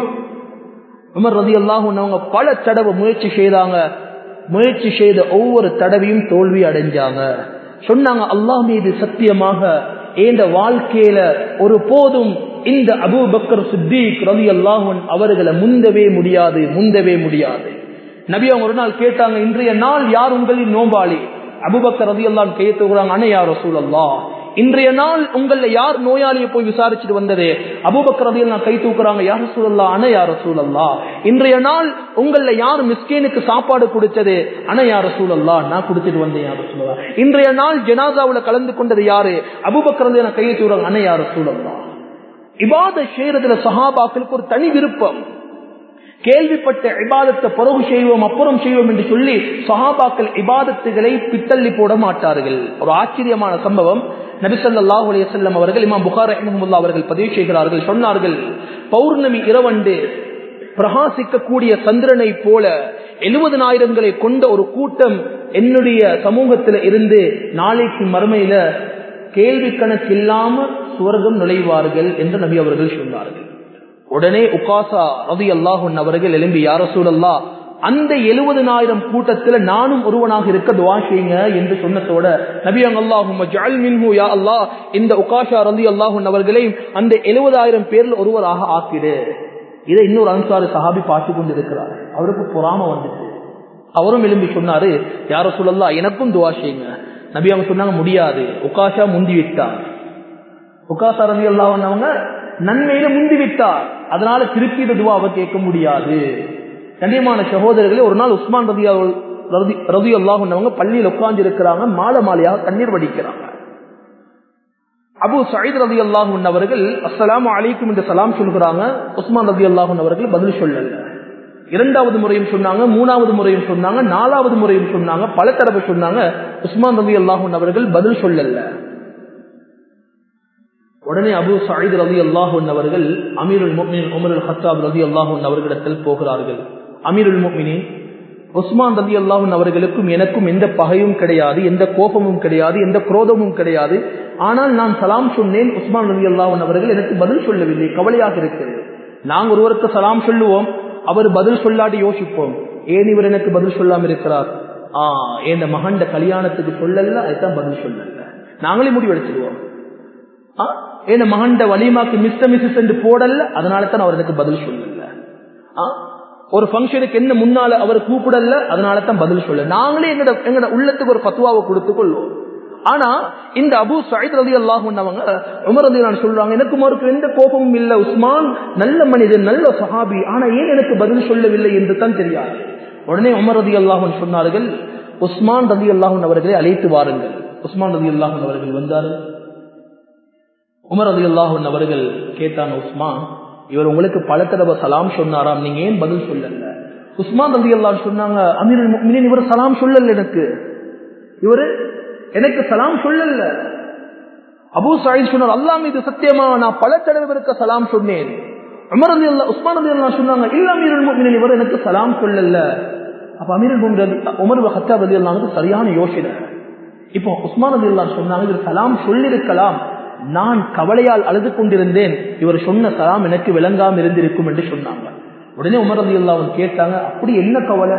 உமர் ரதி அல்லாஹு அவங்க பல தடவை முயற்சி செய்தாங்க முயற்சி செய்த ஒவ்வொரு தடவையும் தோல்வி அடைஞ்சாங்க சொன்னாங்க அல்லாஹ் மீது சத்தியமாக ஏந்த வாழ்க்கையில ஒரு போதும் இந்த அபு பக்கர் சித்திக் ரவி அல்லாஹன் அவர்களை முந்தவே முடியாது முந்தவே முடியாது நபி அவங்க ஒரு நாள் கேட்டாங்க இன்றைய நாள் யார் உங்களின் நோம்பாளி அபுபக்கர் ரவி அல்லான் கையை தூக்குறாங்க அண்ணா யார் ரசூல் அல்லா இன்றைய நாள் உங்கள யார் நோயாளியை போய் விசாரிச்சுட்டு வந்தது அபுபக்கர் ரவி நான் கை தூக்குறாங்க யார் சூழல்லா அண்ணா யார் சூழல்லா இன்றைய நாள் உங்கள யார் மிஸ்கேனுக்கு சாப்பாடு கொடுத்தது அண்ணா யார் சூழல்லா நான் கொடுத்துட்டு வந்தேன் யார் சூழலா இன்றைய நாள் ஜனாதாவுல கலந்து கொண்டது யாரு அபுபக்கர் ரவி நான் கையை தூக்குறாங்க அண்ணா யார் சூழல்லா இபாத செய்யறதுல சஹாபாக்களுக்கு ஒரு தனி விருப்பம் கேள்விப்பட்ட இபாதத்தை பிறகு செய்வோம் அப்புறம் செய்வோம் என்று சொல்லி சஹாபாக்கள் இபாதத்துகளை பித்தள்ளி போட மாட்டார்கள் ஒரு ஆச்சரியமான சம்பவம் நபிசல்லாஹ் அலையம் அவர்கள் இமாம் புகார் அஹமதுல்லா அவர்கள் பதிவு செய்கிறார்கள் சொன்னார்கள் பௌர்ணமி இரவண்டு பிரகாசிக்கக்கூடிய சந்திரனை போல எழுபதனாயிரங்களை கொண்ட ஒரு கூட்டம் என்னுடைய சமூகத்தில் இருந்து நாளைக்கு மறுமையில கேள்வி கணக்கு இல்லாம சுவர்க்கம் நுழைவார்கள் என்று நபி அவர்கள் சொன்னார்கள் உடனே உகாசா ரவி அல்லாஹன் அவர்கள் எழும்பி யார சூழல்லா அந்த எழுபதனாயிரம் கூட்டத்துல நானும் ஒருவனாக இருக்க துவா செய்யுங்க என்று சொன்னதோட நபியங் அல்லாஹும் யா அல்லாஹ் இந்த உகாஷா ரதி அல்லாஹன் அவர்களை அந்த எழுபதாயிரம் பேர்ல ஒருவராக ஆக்கிடு இதை இன்னொரு அன்சாரி சஹாபி பார்த்து கொண்டு இருக்கிறார் அவருக்கு பொறாம வந்துச்சு அவரும் எழும்பி சொன்னாரு யார சொல்லல்லா எனக்கும் துவா செய்யுங்க நபி அவங்க சொன்னாங்க முடியாது உகாஷா முந்தி விட்டார் உகாசா ரவி அல்லாஹன் அவங்க நன்மையில முந்தி விட்டார் அதனால திருப்பி இந்த துவாவை கேட்க முடியாது கண்ணியமான சகோதரர்களே ஒரு நாள் உஸ்மான் ரதியா ரதி அல்லாஹ் அவங்க பள்ளியில் உட்கார்ந்து இருக்கிறாங்க மாலை மாலையாக தண்ணீர் வடிக்கிறாங்க அபு சயீத் ரதி அல்லாஹூன் அவர்கள் அஸ்ஸலாமு அலைக்கும் என்று சலாம் சொல்கிறாங்க உஸ்மான் ரதி அல்லாஹூன் அவர்கள் பதில் சொல்லல இரண்டாவது முறையும் சொன்னாங்க மூணாவது முறையும் சொன்னாங்க நாலாவது முறையும் சொன்னாங்க பல தடவை சொன்னாங்க உஸ்மான் ரதி அல்லாஹூன் அவர்கள் பதில் சொல்லல உடனே அபு சயீத் ரதி அல்லாஹூன் அவர்கள் அமீருல் முக்மின் உமர் அல் ஹத்தாப் ரதி அல்லாஹூன் அவர்களிடத்தில் போகிறார்கள் அமீருல் முக்மினின் உஸ்மான் ரதி அல்லாஹூன் அவர்களுக்கும் எனக்கும் எந்த பகையும் கிடையாது எந்த கோபமும் கிடையாது எந்த குரோதமும் கிடையாது ஆனால் நான் சலாம் சொன்னேன் உஸ்மான் ரதி அல்லாஹூன் அவர்கள் எனக்கு பதில் சொல்லவில்லை கவலையாக இருக்கிறது நாங்கள் ஒருவருக்கு சலாம் சொல்லுவோம் அவர் பதில் சொல்லாடி யோசிப்போம் ஏன் இவர் எனக்கு பதில் சொல்லாம இருக்கிறார் ஆ என் மகண்ட கல்யாணத்துக்கு சொல்லல அதுதான் பதில் சொல்லல நாங்களே முடிவெடுத்துடுவோம் என் மகண்ட வலிமாக்கு மிஸ்டர் மிஸ்ஸஸ் என்று போடல அதனால தான் அவர் எனக்கு பதில் சொல்லல ஒரு ஃபங்க்ஷனுக்கு என்ன முன்னால அவர் கூப்பிடல அதனால தான் பதில் சொல்ல நாங்களே எங்கட எங்கட உள்ளத்துக்கு ஒரு பத்துவாவை கொடுத்து கொள்வோம் ஆனா இந்த அபு சயித் ரதி அல்லாஹ் அவங்க உமர் ரதி நான் சொல்றாங்க எனக்கு மறுக்கு எந்த கோபமும் இல்ல உஸ்மான் நல்ல மனிதன் நல்ல சஹாபி ஆனா ஏன் எனக்கு பதில் சொல்லவில்லை என்று தான் தெரியாது உடனே உமர் ரதி அல்லாஹன் சொன்னார்கள் உஸ்மான் ரதி அல்லாஹன் அவர்களை அழைத்து வாருங்கள் உஸ்மான் ரதி அல்லாஹன் அவர்கள் வந்தார்கள் உமர் ரதி அல்லாஹன் அவர்கள் கேட்டான் உஸ்மான் இவர் உங்களுக்கு பல தடவை சலாம் சொன்னாராம் நீங்க ஏன் பதில் சொல்லல உஸ்மான் ரதி அல்லாஹ் சொன்னாங்க அமீர் இவர் சலாம் சொல்லல எனக்கு இவரு எனக்கு சலாம் சொல்லல அபு சாயித் சொன்னார் அல்லா மீது சத்தியமா நான் பல தடவை இருக்க சலாம் சொன்னேன் உமர் அலி அல்லா உஸ்மான் அலி அல்லா சொன்னாங்க இல்ல அமீர் இவர் எனக்கு சலாம் சொல்லல அப்ப அமீர் உமர் ஹத்தாப் அலி அல்லாவுக்கு சரியான யோசனை இப்போ உஸ்மான் அலி அல்லா சொன்னாங்க இவர் சலாம் சொல்லிருக்கலாம் நான் கவலையால் அழுது கொண்டிருந்தேன் இவர் சொன்ன சலாம் எனக்கு விளங்காம இருந்திருக்கும் என்று சொன்னாங்க உடனே உமர் அலி அல்லா கேட்டாங்க அப்படி என்ன கவலை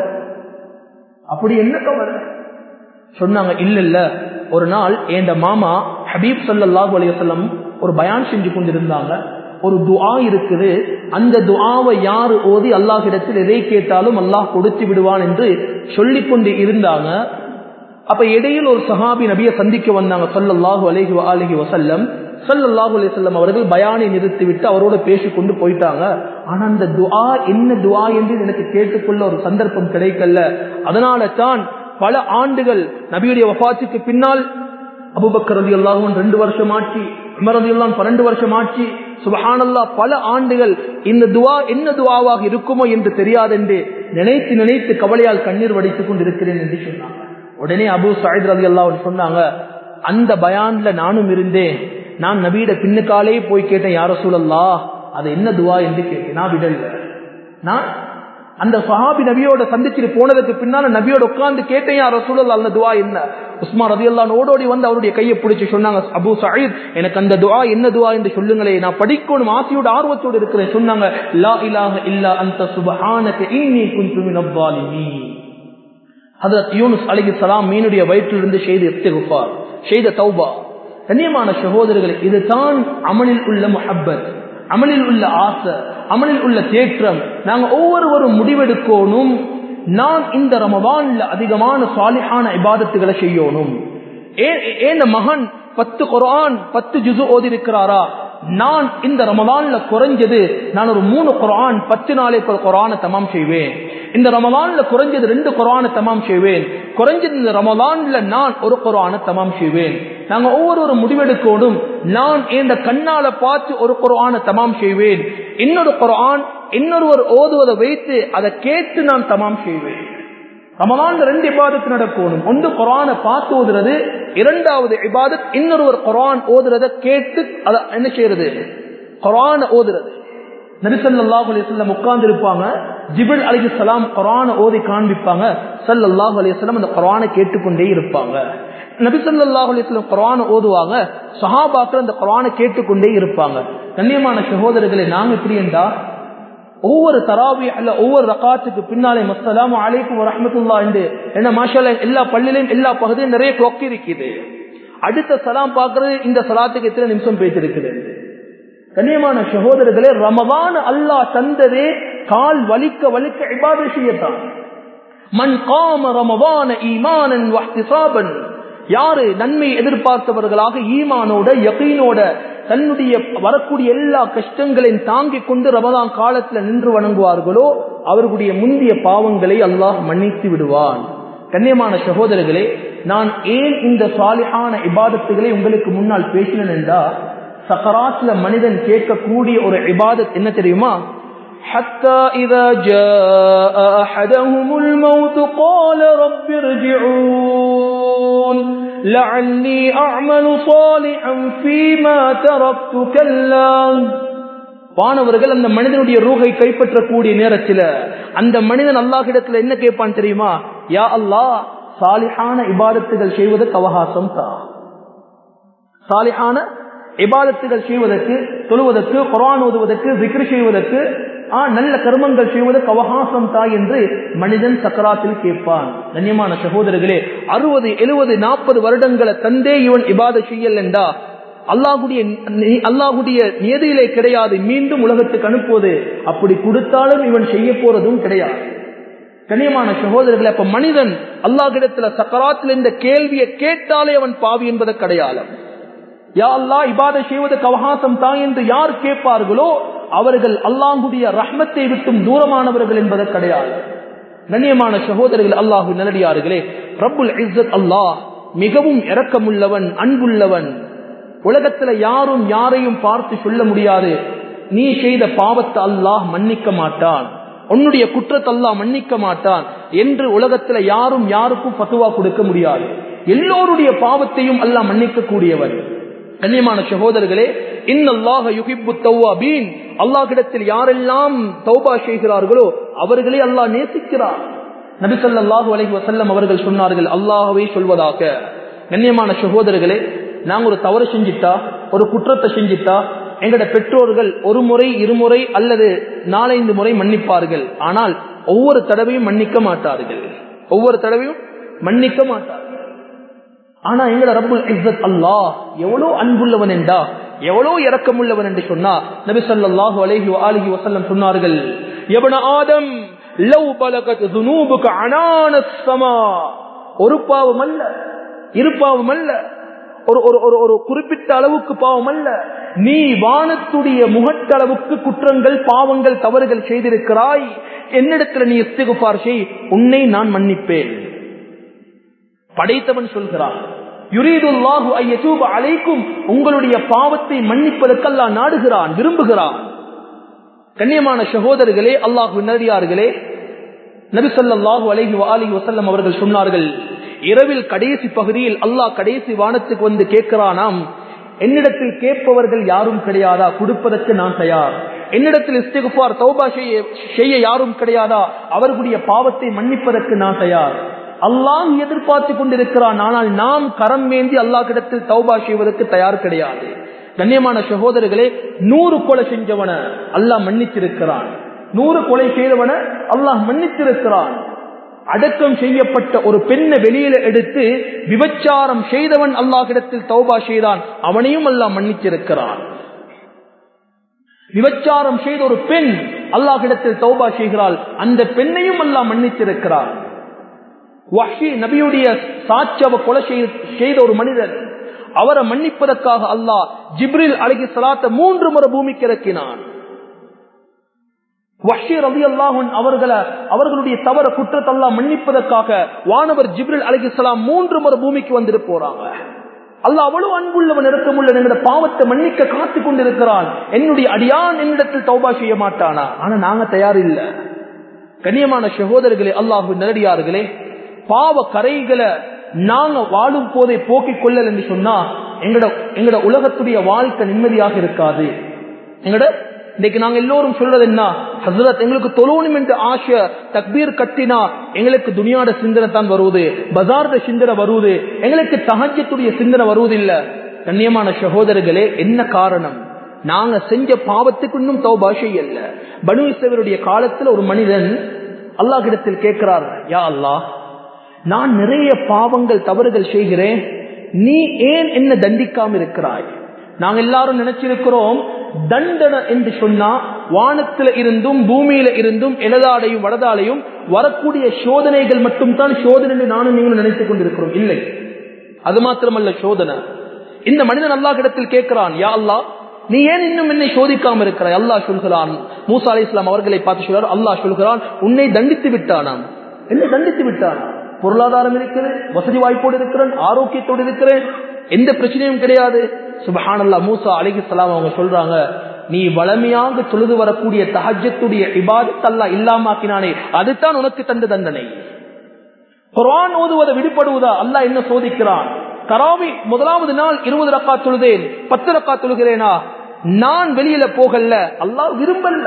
அப்படி என்ன கவலை சொன்னாங்க இல்ல இல்ல ஒரு நாள் என் மாமா ஹபீப் சல்லாஹூ அலையம் ஒரு பயான் செஞ்சு கொண்டிருந்தாங்க ஒரு துஆ இருக்குது அந்த துஆவை யாரு ஓதி அல்லாஹிடத்தில் எதை கேட்டாலும் அல்லாஹ் கொடுத்து விடுவான் என்று சொல்லிக் கொண்டு இருந்தாங்க அப்ப இடையில் ஒரு சஹாபி நபியை சந்திக்க வந்தாங்க சொல்லல்லாஹு அலஹி அலஹி வசல்லம் சல்லாஹூ அலிசல்லம் அவர்கள் பயானை நிறுத்திவிட்டு அவரோட பேசிக்கொண்டு போயிட்டாங்க ஆனா அந்த துஆ என்ன துஆ என்று எனக்கு கேட்டுக்கொள்ள ஒரு சந்தர்ப்பம் கிடைக்கல அதனால தான் பல ஆண்டுகள் நபியுடைய வபாத்துக்கு பின்னால் அபுபக்கர் ரதி அல்லாஹும் ரெண்டு வருஷம் ஆட்சி உமர் ரதி அல்லாம் பன்னெண்டு வருஷம் ஆட்சி சுபஹானல்லா பல ஆண்டுகள் இந்த துவா என்ன துவாவாக இருக்குமோ என்று தெரியாதென்று நினைத்து நினைத்து கவலையால் கண்ணீர் வடித்துக் கொண்டிருக்கிறேன் என்று சொன்னாங்க உடனே அபு சாயித் ரதி அல்லா சொன்னாங்க அந்த பயான்ல நானும் இருந்தேன் நான் நபியிட பின்னுக்காலே போய் கேட்டேன் யார சூழல்லா அது என்ன துவா என்று கேட்டேன் நான் விடல நான் அந்த சஹாபி நபியோட சந்திச்சுட்டு போனதுக்கு பின்னால நபியோட உட்கார்ந்து கேட்டேன் யார் ரசூலல்லா அந்த துவா என்ன உஸ்மான் ரதி அல்லா ஓடோடி வந்து அவருடைய கையை பிடிச்சு சொன்னாங்க அபு சயீத் எனக்கு அந்த துவா என்ன துவா என்று சொல்லுங்களே நான் படிக்கணும் ஆசையோட ஆர்வத்தோடு இருக்கிறேன் சொன்னாங்க லா இலாஹ இல்லா அந்த சுபஹானக இன்னி குன்து மினல் ஸாலிமீன் ஹதரத் யூனுஸ் அலைஹிஸ்ஸலாம் மீனுடைய வயிற்றிலிருந்து செய்த இஸ்திக்ஃபார் செய்த தௌபா கண்ணியமான சகோதரர்களே இதுதான் அமலில் உள்ள முஹப்பத் அமலில் உள்ள ஆசை அமலில் உள்ள தேற்றம் நாங்க ஒவ்வொருவரும் முடிவெடுக்கணும் நான் இந்த ரமவான்ல அதிகமான சாலிஹான இபாதத்துகளை செய்யணும் ஏன் மகன் பத்து குரான் பத்து ஜுசு ஓதி இருக்கிறாரா நான் இந்த ரமலான்ல குறைஞ்சது நான் ஒரு மூணு குரான் பத்து நாளைக்கு ஒரு குரானை தமாம் செய்வேன் இந்த ரமலான்ல குறைஞ்சது ரெண்டு குரானை தமாம் செய்வேன் குறைஞ்சது இந்த ரமலான்ல நான் ஒரு குரானை தமாம் செய்வேன் நாங்க ஒவ்வொரு முடிவெடுக்கோடும் நான் இந்த கண்ணால பார்த்து ஒரு குரானை தமாம் செய்வேன் இன்னொரு குரான் இன்னொருவர் ஓதுவதை வைத்து அதை கேட்டு நான் தமாம் செய்வேன் ரமலான்ல ரெண்டு இபாதத்து நடக்கணும் ஒன்று குரானை பார்த்து ஓதுறது இரண்டாவது இபாதத் இன்னொருவர் குரான் ஓதுறத கேட்டு அதை என்ன செய்யறது குரான ஓதுறது நபிசல்லாஹு அலிஸ்லாம் உட்கார்ந்து இருப்பாங்க ஜிபில் அலி சலாம் குரான ஓதி காண்பிப்பாங்க சல்லாஹு அலிஸ்லாம் அந்த குரானை கேட்டுக்கொண்டே இருப்பாங்க நபிசல்லாஹு அலிஸ்லாம் குரான ஓதுவாங்க சஹாபாக்கள் அந்த குரானை கேட்டுக்கொண்டே இருப்பாங்க கண்ணியமான சகோதரர்களை நாங்க எப்படி என்றா ஒவ்வொரு தராவி அல்ல ஒவ்வொரு ரகாத்துக்கு பின்னாலே மஸ்லாம் அலைக்கும் ரஹமத்துல்லா என்று என்ன மாஷால எல்லா பள்ளியிலும் எல்லா பகுதியும் நிறைய கொக்கி இருக்குது அடுத்த சலாம் பார்க்கறது இந்த சலாத்துக்கு எத்தனை நிமிஷம் பேசிருக்குது கண்ணியமான சகோதரர்களே ரமவான் அல்லாஹ் தந்ததே கால் வலிக்க வலிக்க இபாத செய்யத்தான் மண் காம ரமவான ஈமானன் வஹ்திசாபன் யாரு நன்மை எதிர்பார்த்தவர்களாக ஈமானோட யகீனோட தன்னுடைய வரக்கூடிய எல்லா கஷ்டங்களையும் தாங்கிக் கொண்டு ரமதான் காலத்துல நின்று வணங்குவார்களோ அவர்களுடைய முந்திய பாவங்களை அல்லாஹ் மன்னித்து விடுவான் கண்ணியமான சகோதரர்களே நான் ஏன் இந்த சாலிஹான இபாதத்துகளை உங்களுக்கு முன்னால் பேசினேன் என்றா சக்கராத்துல மனிதன் கேட்கக்கூடிய ஒரு இபாதத் என்ன தெரியுமா حتى إذا جاء أحدهم الموت قال رب ارجعون لعلي أعمل صالحا فيما تركت كلا வானவர்கள் அந்த மனிதனுடைய ரூகை கைப்பற்றக்கூடிய நேரத்தில் அந்த மனிதன் அல்லாஹிடத்துல என்ன கேட்பான் தெரியுமா யா அல்லாஹ் சாலிஹான இபாதத்துகள் செய்வதற்கு அவகாசம் தா சாலிஹான இபாதத்துகள் செய்வதற்கு தொழுவதற்கு குரான் ஓதுவதற்கு விக்ரி செய்வதற்கு நல்ல கர்மங்கள் செய்வதற்கு அவகாசம் தா என்று மனிதன் சக்கராத்தில் கேட்பான் கண்ணியமான சகோதரர்களே அறுபது எழுபது நாற்பது வருடங்களை தந்தே இவன் இபாத செய்யல் என்றா அல்லாஹுடைய அல்லாஹுடைய நியதியிலே கிடையாது மீண்டும் உலகத்துக்கு அனுப்புவது அப்படி கொடுத்தாலும் இவன் செய்ய போறதும் கிடையாது கண்ணியமான சகோதரர்களே அப்ப மனிதன் அல்லாஹிடத்துல சக்கராத்தில் இந்த கேள்வியை கேட்டாலே அவன் பாவி என்பது கிடையாது யா அல்லா இபாதை செய்வதற்கு அவகாசம் தான் என்று யார் கேட்பார்களோ அவர்கள் அல்லாஹுடைய ரஹ்மத்தை விட்டும் தூரமானவர்கள் என்பது கிடையாது கண்ணியமான சகோதரர்கள் அல்லாஹு நல்லடியார்களே ரப்புல் இஸ்ஸத் அல்லாஹ் மிகவும் இரக்கமுள்ளவன் அன்புள்ளவன் உலகத்துல யாரும் யாரையும் பார்த்து சொல்ல முடியாது நீ செய்த பாவத்தை அல்லாஹ் மன்னிக்க மாட்டான் உன்னுடைய குற்றத்தை அல்லாஹ் மன்னிக்க மாட்டான் என்று உலகத்துல யாரும் யாருக்கும் பத்துவா கொடுக்க முடியாது எல்லோருடைய பாவத்தையும் அல்லாஹ் மன்னிக்க கூடியவன் கண்ணியமான சகோதரர்களே இன்னல்லாக யுகிப்பு தௌவாபீன் அல்லாஹிடத்தில் யாரெல்லாம் தௌபா செய்கிறார்களோ அவர்களே அல்லாஹ் நேசிக்கிறார் நபிசல்லாஹு அலைஹி வசல்லம் அவர்கள் சொன்னார்கள் அல்லாஹவே சொல்வதாக கண்ணியமான சகோதரர்களே நாங்க ஒரு தவறு செஞ்சிட்டா ஒரு குற்றத்தை செஞ்சிட்டா எங்கட பெற்றோர்கள் ஒரு முறை இருமுறை அல்லது நாலைந்து முறை மன்னிப்பார்கள் ஆனால் ஒவ்வொரு தடவையும் மன்னிக்க மாட்டார்கள் ஒவ்வொரு தடவையும் மன்னிக்க மாட்டார்கள் ஆனா எங்கட ரப்புல் இஸ்ஸத் அல்லாஹ் எவ்வளவு அன்புள்ளவன் என்றா எவ்வளவு இரக்கமுள்ளவன் என்று சொன்னா நபி ஸல்லல்லாஹு அலைஹி வஆலிஹி வஸல்லம் சொன்னார்கள் யப்ன ஆதம் லவ் பலகத் ذنوبك عنان السما ஒரு பாவம் அல்ல இரு பாவம் அல்ல ஒரு ஒரு ஒரு ஒரு குறிப்பிட்ட அளவுக்கு பாவம் அல்ல நீ வானத்துடைய முகட்டளவுக்கு குற்றங்கள் பாவங்கள் தவறுகள் செய்திருக்கிறாய் என்னிடத்துல நீ இஸ்திகுபார் செய் உன்னை நான் மன்னிப்பேன் படைத்தவன் சொல்கிறான் யுரீதுல்லாஹு ஐயதூப அலைக்கும் உங்களுடைய பாவத்தை மன்னிப்பதற்கு அல்லாஹ் நாடுகிறான் விரும்புகிறான் கண்ணியமான சகோதரர்களே அல்லாஹு நடிகார்களே நபிசல்லாஹு அலைஹி அலிஹி வசல்லம் அவர்கள் சொன்னார்கள் இரவில் கடைசி பகுதியில் அல்லாஹ் கடைசி வானத்துக்கு வந்து கேட்கிறானாம் என்னிடத்தில் கேட்பவர்கள் யாரும் கிடையாதா கொடுப்பதற்கு நான் தயார் என்னிடத்தில் இஸ்திகுபார் தௌபா செய்ய யாரும் கிடையாதா அவர்களுடைய பாவத்தை மன்னிப்பதற்கு நான் தயார் அல்லாஹ் எதிர்பார்த்து கொண்டிருக்கிறான் ஆனால் நாம் கரம் மேந்தி அல்லாஹ் கிடத்தில் தௌபா செய்வதற்கு தயார் கிடையாது கண்ணியமான சகோதரர்களே நூறு கொலை செஞ்சவன அல்லாஹ் மன்னித்திருக்கிறான் நூறு கொலை செய்தவன அல்லாஹ் மன்னித்திருக்கிறான் அடக்கம் செய்யப்பட்ட ஒரு பெண்ணை வெளியில எடுத்து விபச்சாரம் செய்தவன் அல்லாஹிடத்தில் தௌபா செய்தான் அவனையும் அல்லாஹ் மன்னித்திருக்கிறான் விபச்சாரம் செய்த ஒரு பெண் அல்லாஹிடத்தில் தௌபா செய்கிறாள் அந்த பெண்ணையும் அல்லாஹ் மன்னித்திருக்கிறார் வஹி நபியுடைய சாட்சவ கொலை செய்த ஒரு மனிதர் அவரை மன்னிப்பதற்காக அல்லாஹ் ஜிப்ரில் அழகி சலாத்த மூன்று முறை பூமிக்கு இறக்கினான் வஷீர் ரவி அல்லாஹன் அவர்களை அவர்களுடைய தவற குற்றத்தெல்லாம் மன்னிப்பதற்காக வானவர் ஜிப்ரில் அலிகலாம் மூன்று முறை பூமிக்கு வந்துட்டு போறாங்க அல்லாஹ் அவ்வளவு அன்புள்ளவன் இருக்கமுள்ள எங்களோட பாவத்தை மன்னிக்க காத்து கொண்டிருக்கிறான் என்னுடைய அடியான் என்னிடத்தில் தௌபா செய்ய மாட்டானா ஆனா நாங்க தயார் இல்ல கண்ணியமான சகோதரர்களே அல்லாஹு நேரடியார்களே பாவ கரைகளை நாங்க வாழும் போதை போக்கிக் கொள்ளல் என்று சொன்னா எங்கட எங்கட உலகத்துடைய வாழ்க்கை நிம்மதியாக இருக்காது எங்கட இன்னைக்கு நாங்க எல்லோரும் சொல்றது என்ன ஹசரத் எங்களுக்கு தொழணும் என்று ஆசை தக்பீர் கட்டினா எங்களுக்கு துணியாட சிந்தனை தான் வருவது பஜார்ட சிந்தனை வருவது எங்களுக்கு தகஜத்துடைய சிந்தனை வருவது இல்ல கண்ணியமான சகோதரர்களே என்ன காரணம் நாங்க செஞ்ச பாவத்துக்கு இன்னும் தௌபா செய்யல பனு இசவருடைய காலத்துல ஒரு மனிதன் அல்லாஹிடத்தில் கேட்கிறார் யா அல்லாஹ் நான் நிறைய பாவங்கள் தவறுகள் செய்கிறேன் நீ ஏன் என்ன தண்டிக்காம இருக்கிறாய் நாங்க எல்லாரும் நினைச்சிருக்கிறோம் தண்டனை என்று சொன்னா வானத்துல இருந்தும் பூமியில இருந்தும் எலதாடையும் வடதாலையும் வரக்கூடிய சோதனைகள் மட்டும் தான் சோதனை என்று நானும் நீங்களும் நினைத்துக் கொண்டிருக்கிறோம் இல்லை அது மாத்திரமல்ல சோதனை இந்த மனிதன் அல்லாஹ் இடத்தில் கேட்கிறான் யா அல்லா நீ ஏன் இன்னும் என்னை சோதிக்காம இருக்கிறாய் அல்லாஹ் சொல்கிறான் மூசா அலி இஸ்லாம் அவர்களை பார்த்து சொல்றார் அல்லாஹ் சொல்கிறான் உன்னை தண்டித்து விட்டானாம் என்னை தண்டித்து விட்டானா பொருளாதாரம் இருக்குது வசதி வாய்ப்போடு இருக்கிறேன் ஆரோக்கியத்தோடு இருக்கிறேன் எந்த பிரச்சனையும் கிடையாது சுபஹானல்லா மூசா அலிகி சலாம் அவங்க சொல்றாங்க நீ வளமையாக தொழுது வரக்கூடிய தஹஜத்துடைய இபாதத் அல்லா இல்லாமாக்கினானே அதுதான் உனக்கு தந்த தண்டனை குரான் ஓதுவதை விடுபடுவதா அல்லாஹ் என்ன சோதிக்கிறான் கராவி முதலாவது நாள் இருபது ரக்கா தொழுதேன் பத்து ரக்கா தொழுகிறேனா நான் வெளியில போகல அல்லாஹ் விரும்பல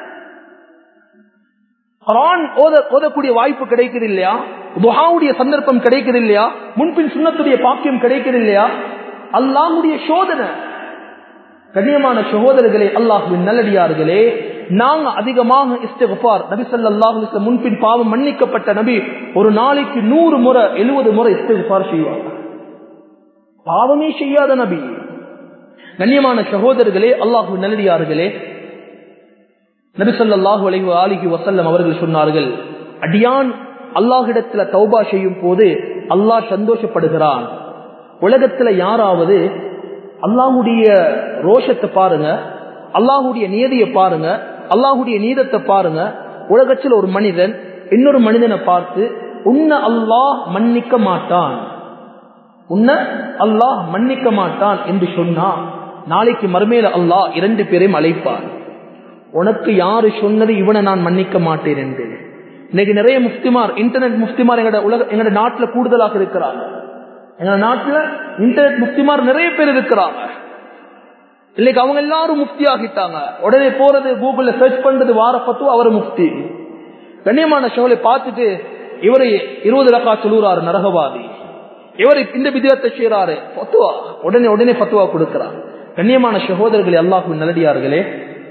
குரான் ஓத ஓதக்கூடிய வாய்ப்பு கிடைக்குது இல்லையா துஹாவுடைய சந்தர்ப்பம் கிடைக்குது இல்லையா முன்பின் சுண்ணத்துடைய பாக்கியம் கிடைக்குது இல்லையா அல்லாஹுடைய சோதனை கண்ணியமான சகோதரர்களே அல்லாஹுவின் நல்லடியார்களே நாங்க அதிகமாக இஸ்தகுபார் நபி சல்லாஹு முன்பின் பாவம் மன்னிக்கப்பட்ட நபி ஒரு நாளைக்கு நூறு முறை எழுபது முறை இஸ்தகுபார் செய்வாங்க பாவமே செய்யாத நபி கண்ணியமான சகோதரர்களே அல்லாஹு நல்லடியார்களே நபி சொல்லாஹு அலைஹு அலிஹி வசல்லம் அவர்கள் சொன்னார்கள் அடியான் அல்லாஹிடத்துல தௌபா செய்யும் போது அல்லாஹ் சந்தோஷப்படுகிறான் உலகத்துல யாராவது அல்லாஹுடைய ரோஷத்தை பாருங்க அல்லாஹுடைய நியதியை பாருங்க அல்லாஹுடைய நீதத்தை பாருங்க உலகத்தில் ஒரு மனிதன் இன்னொரு மனிதனை பார்த்து உன்னை அல்லாஹ் மன்னிக்க மாட்டான் உன்னை அல்லாஹ் மன்னிக்க மாட்டான் என்று சொன்னா நாளைக்கு மறுமையில அல்லாஹ் இரண்டு பேரையும் அழைப்பார் உனக்கு யாரு சொன்னது இவனை நான் மன்னிக்க மாட்டேன் என்று இன்னைக்கு நிறைய முஃப்திமார் இன்டர்நெட் முஃப்திமார் எங்களோட உலக எங்களோட நாட்டுல கூடுதலாக இருக்கிறாங்க எங்க நாட்டுல இன்டர்நெட் முஃப்திமார் நிறைய பேர் இருக்கிறாங்க இன்னைக்கு அவங்க எல்லாரும் முஃப்தி ஆகிட்டாங்க உடனே போறது கூகுள்ல சர்ச் பண்றது வார பத்துவ அவர் முஃப்தி கண்ணியமான ஷோலை பார்த்துட்டு இவரு இருபது ரக்கா சொல்லுறாரு நரகவாதி இவர் இந்த விதத்தை செய்யறாரு பத்துவா உடனே உடனே பத்துவா கொடுக்கிறார் கண்ணியமான சகோதரர்களே அல்லாஹு நல்லடியார்களே